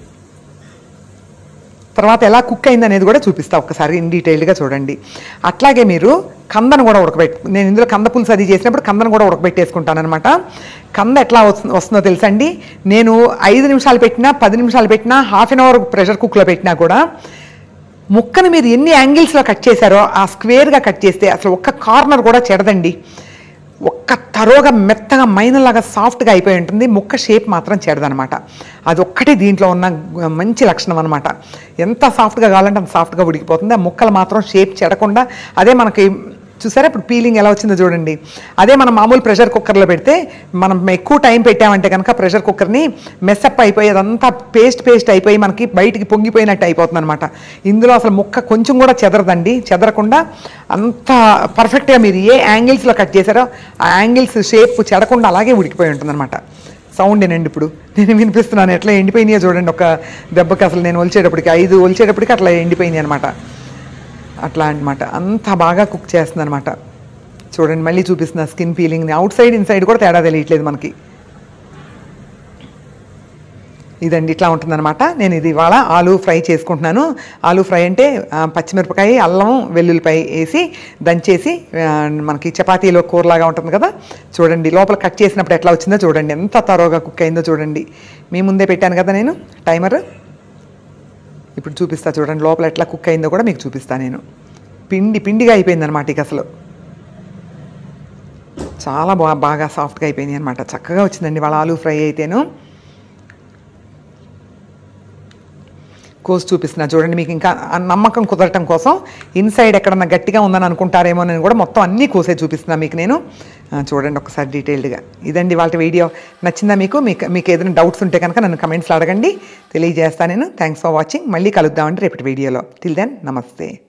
Speaker 1: తర్వాత ఎలా కుక్ అయింది అనేది కూడా చూపిస్తా ఒక్కసారి ఇన్ డీటెయిల్డ్గా చూడండి అట్లాగే మీరు కందను కూడా ఉడకబెట్టు నేను ఇందులో కంద పులుసు అది చేసినప్పుడు కందను కూడా ఉడకబెట్టేసుకుంటాను అనమాట కంద ఎట్లా వస్తు- వస్తుందో తెలుసండి నేను ఐదు నిమిషాలు పెట్టినా పది నిమిషాలు పెట్టినా హాఫ్ అన్ అవర్ ప్రెషర్ కుక్లో పెట్టినా కూడా ముక్కను మీరు ఎన్ని యాంగిల్స్లో కట్ చేశారో ఆ స్క్వేర్గా కట్ చేస్తే అసలు ఒక్క కార్నర్ కూడా చెడదండి ఒక్క తరోగా మెత్తగా మైనలాగా సాఫ్ట్గా అయిపోయి ఉంటుంది ముక్క షేప్ మాత్రం చెడదనమాట అది ఒక్కటే దీంట్లో ఉన్న గు- మంచి లక్షణం అనమాట ఎంత సాఫ్ట్గా కావాలంటే అంత సాఫ్ట్గా ఉడికిపోతుంది ఆ ముక్కలు మాత్రం షేప్ చెడకుండా అదే మనకి చూసారా ఇప్పుడు పీలింగ్ ఎలా వచ్చిందో చూడండి అదే మనం మామూలు ప్రెషర్ కుక్కర్లో పెడితే మనం ఎక్కువ టైం పెట్టామంటే కనుక ప్రెషర్ కుక్కర్ని మెస్సప్ అయిపోయి అదంతా పేస్ట్ పేస్ట్ అయిపోయి మనకి బయటికి పొంగిపోయినట్టు అయిపోతుంది అనమాట ఇందులో అసలు ముక్క కొంచెం కూడా చెదరదండి చెదరకుండా అంత పర్ఫెక్ట్గా మీరు ఏ యాంగిల్స్లో కట్ చేశారో ఆ యాంగిల్స్ షేప్ చెడకుండా అలాగే ఉడికిపోయి ఉంటుందన్నమాట సౌండ్ ఏనండి ఇప్పుడు నేను వినిపిస్తున్నాను ఎట్లా ఎండిపోయినాయో చూడండి ఒక దెబ్బకి అసలు నేను ఒలిచేటప్పటికి ఐదు ఒలిచేటప్పటికి అట్లా ఎండిపోయినాయి అనమాట అట్లా అన్నమాట అంత బాగా కుక్ చేస్తుంది అనమాట చూడండి మళ్ళీ చూపిస్తున్నా స్కిన్ పీలింగ్ని అవుట్ సైడ్ ఇన్సైడ్ కూడా తేడా తెలియట్లేదు మనకి ఇదండి ఇట్లా ఉంటుందన్నమాట నేను ఇది ఇవాళ ఆలు ఫ్రై చేసుకుంటున్నాను ఆలు ఫ్రై అంటే ఆ, పచ్చిమిరపకాయ అల్లం వెల్లుల్లిపాయ వేసి దంచేసి ఆ, మనకి చపాతీలో కూరలాగా ఉంటుంది కదా చూడండి లోపల కట్ చేసినప్పుడు ఎట్లా వచ్చిందో చూడండి ఎంత తరోగా కుక్ అయిందో చూడండి మీ ముందే పెట్టాను కదా నేను టైమర్ ఇప్పుడు చూపిస్తా చూడండి లోపల ఎట్లా కుక్ అయిందో కూడా మీకు చూపిస్తా నేను పిండి పిండిగా అయిపోయింది అనమాట ఇక అసలు చాలా బా బాగా సాఫ్ట్గా అయిపోయింది అనమాట చక్కగా వచ్చిందండి వాళ్ళ ఆలు ఫ్రై అయితేను కోసి చూపిస్తున్నా చూడండి మీకు ఇంకా ఆ నమ్మకం కుదరటం కోసం ఇన్సైడ్ ఎక్కడన్నా గట్టిగా ఉందని అనుకుంటారేమో నేను కూడా మొత్తం అన్నీ కోసే చూపిస్తున్నా మీకు నేను ఆ, చూడండి ఒకసారి డీటెయిల్డ్గా ఇదండి వాళ్ళ వీడియో నచ్చిందా మీకు మీకు మీకు ఏదైనా డౌట్స్ ఉంటే కనుక నన్ను కమెంట్స్లో అడగండి తెలియజేస్తాను నేను థ్యాంక్స్ ఫర్ వాచింగ్ మళ్ళీ కలుద్దామండి రేపటి వీడియోలో టిల్ దెన్ నమస్తే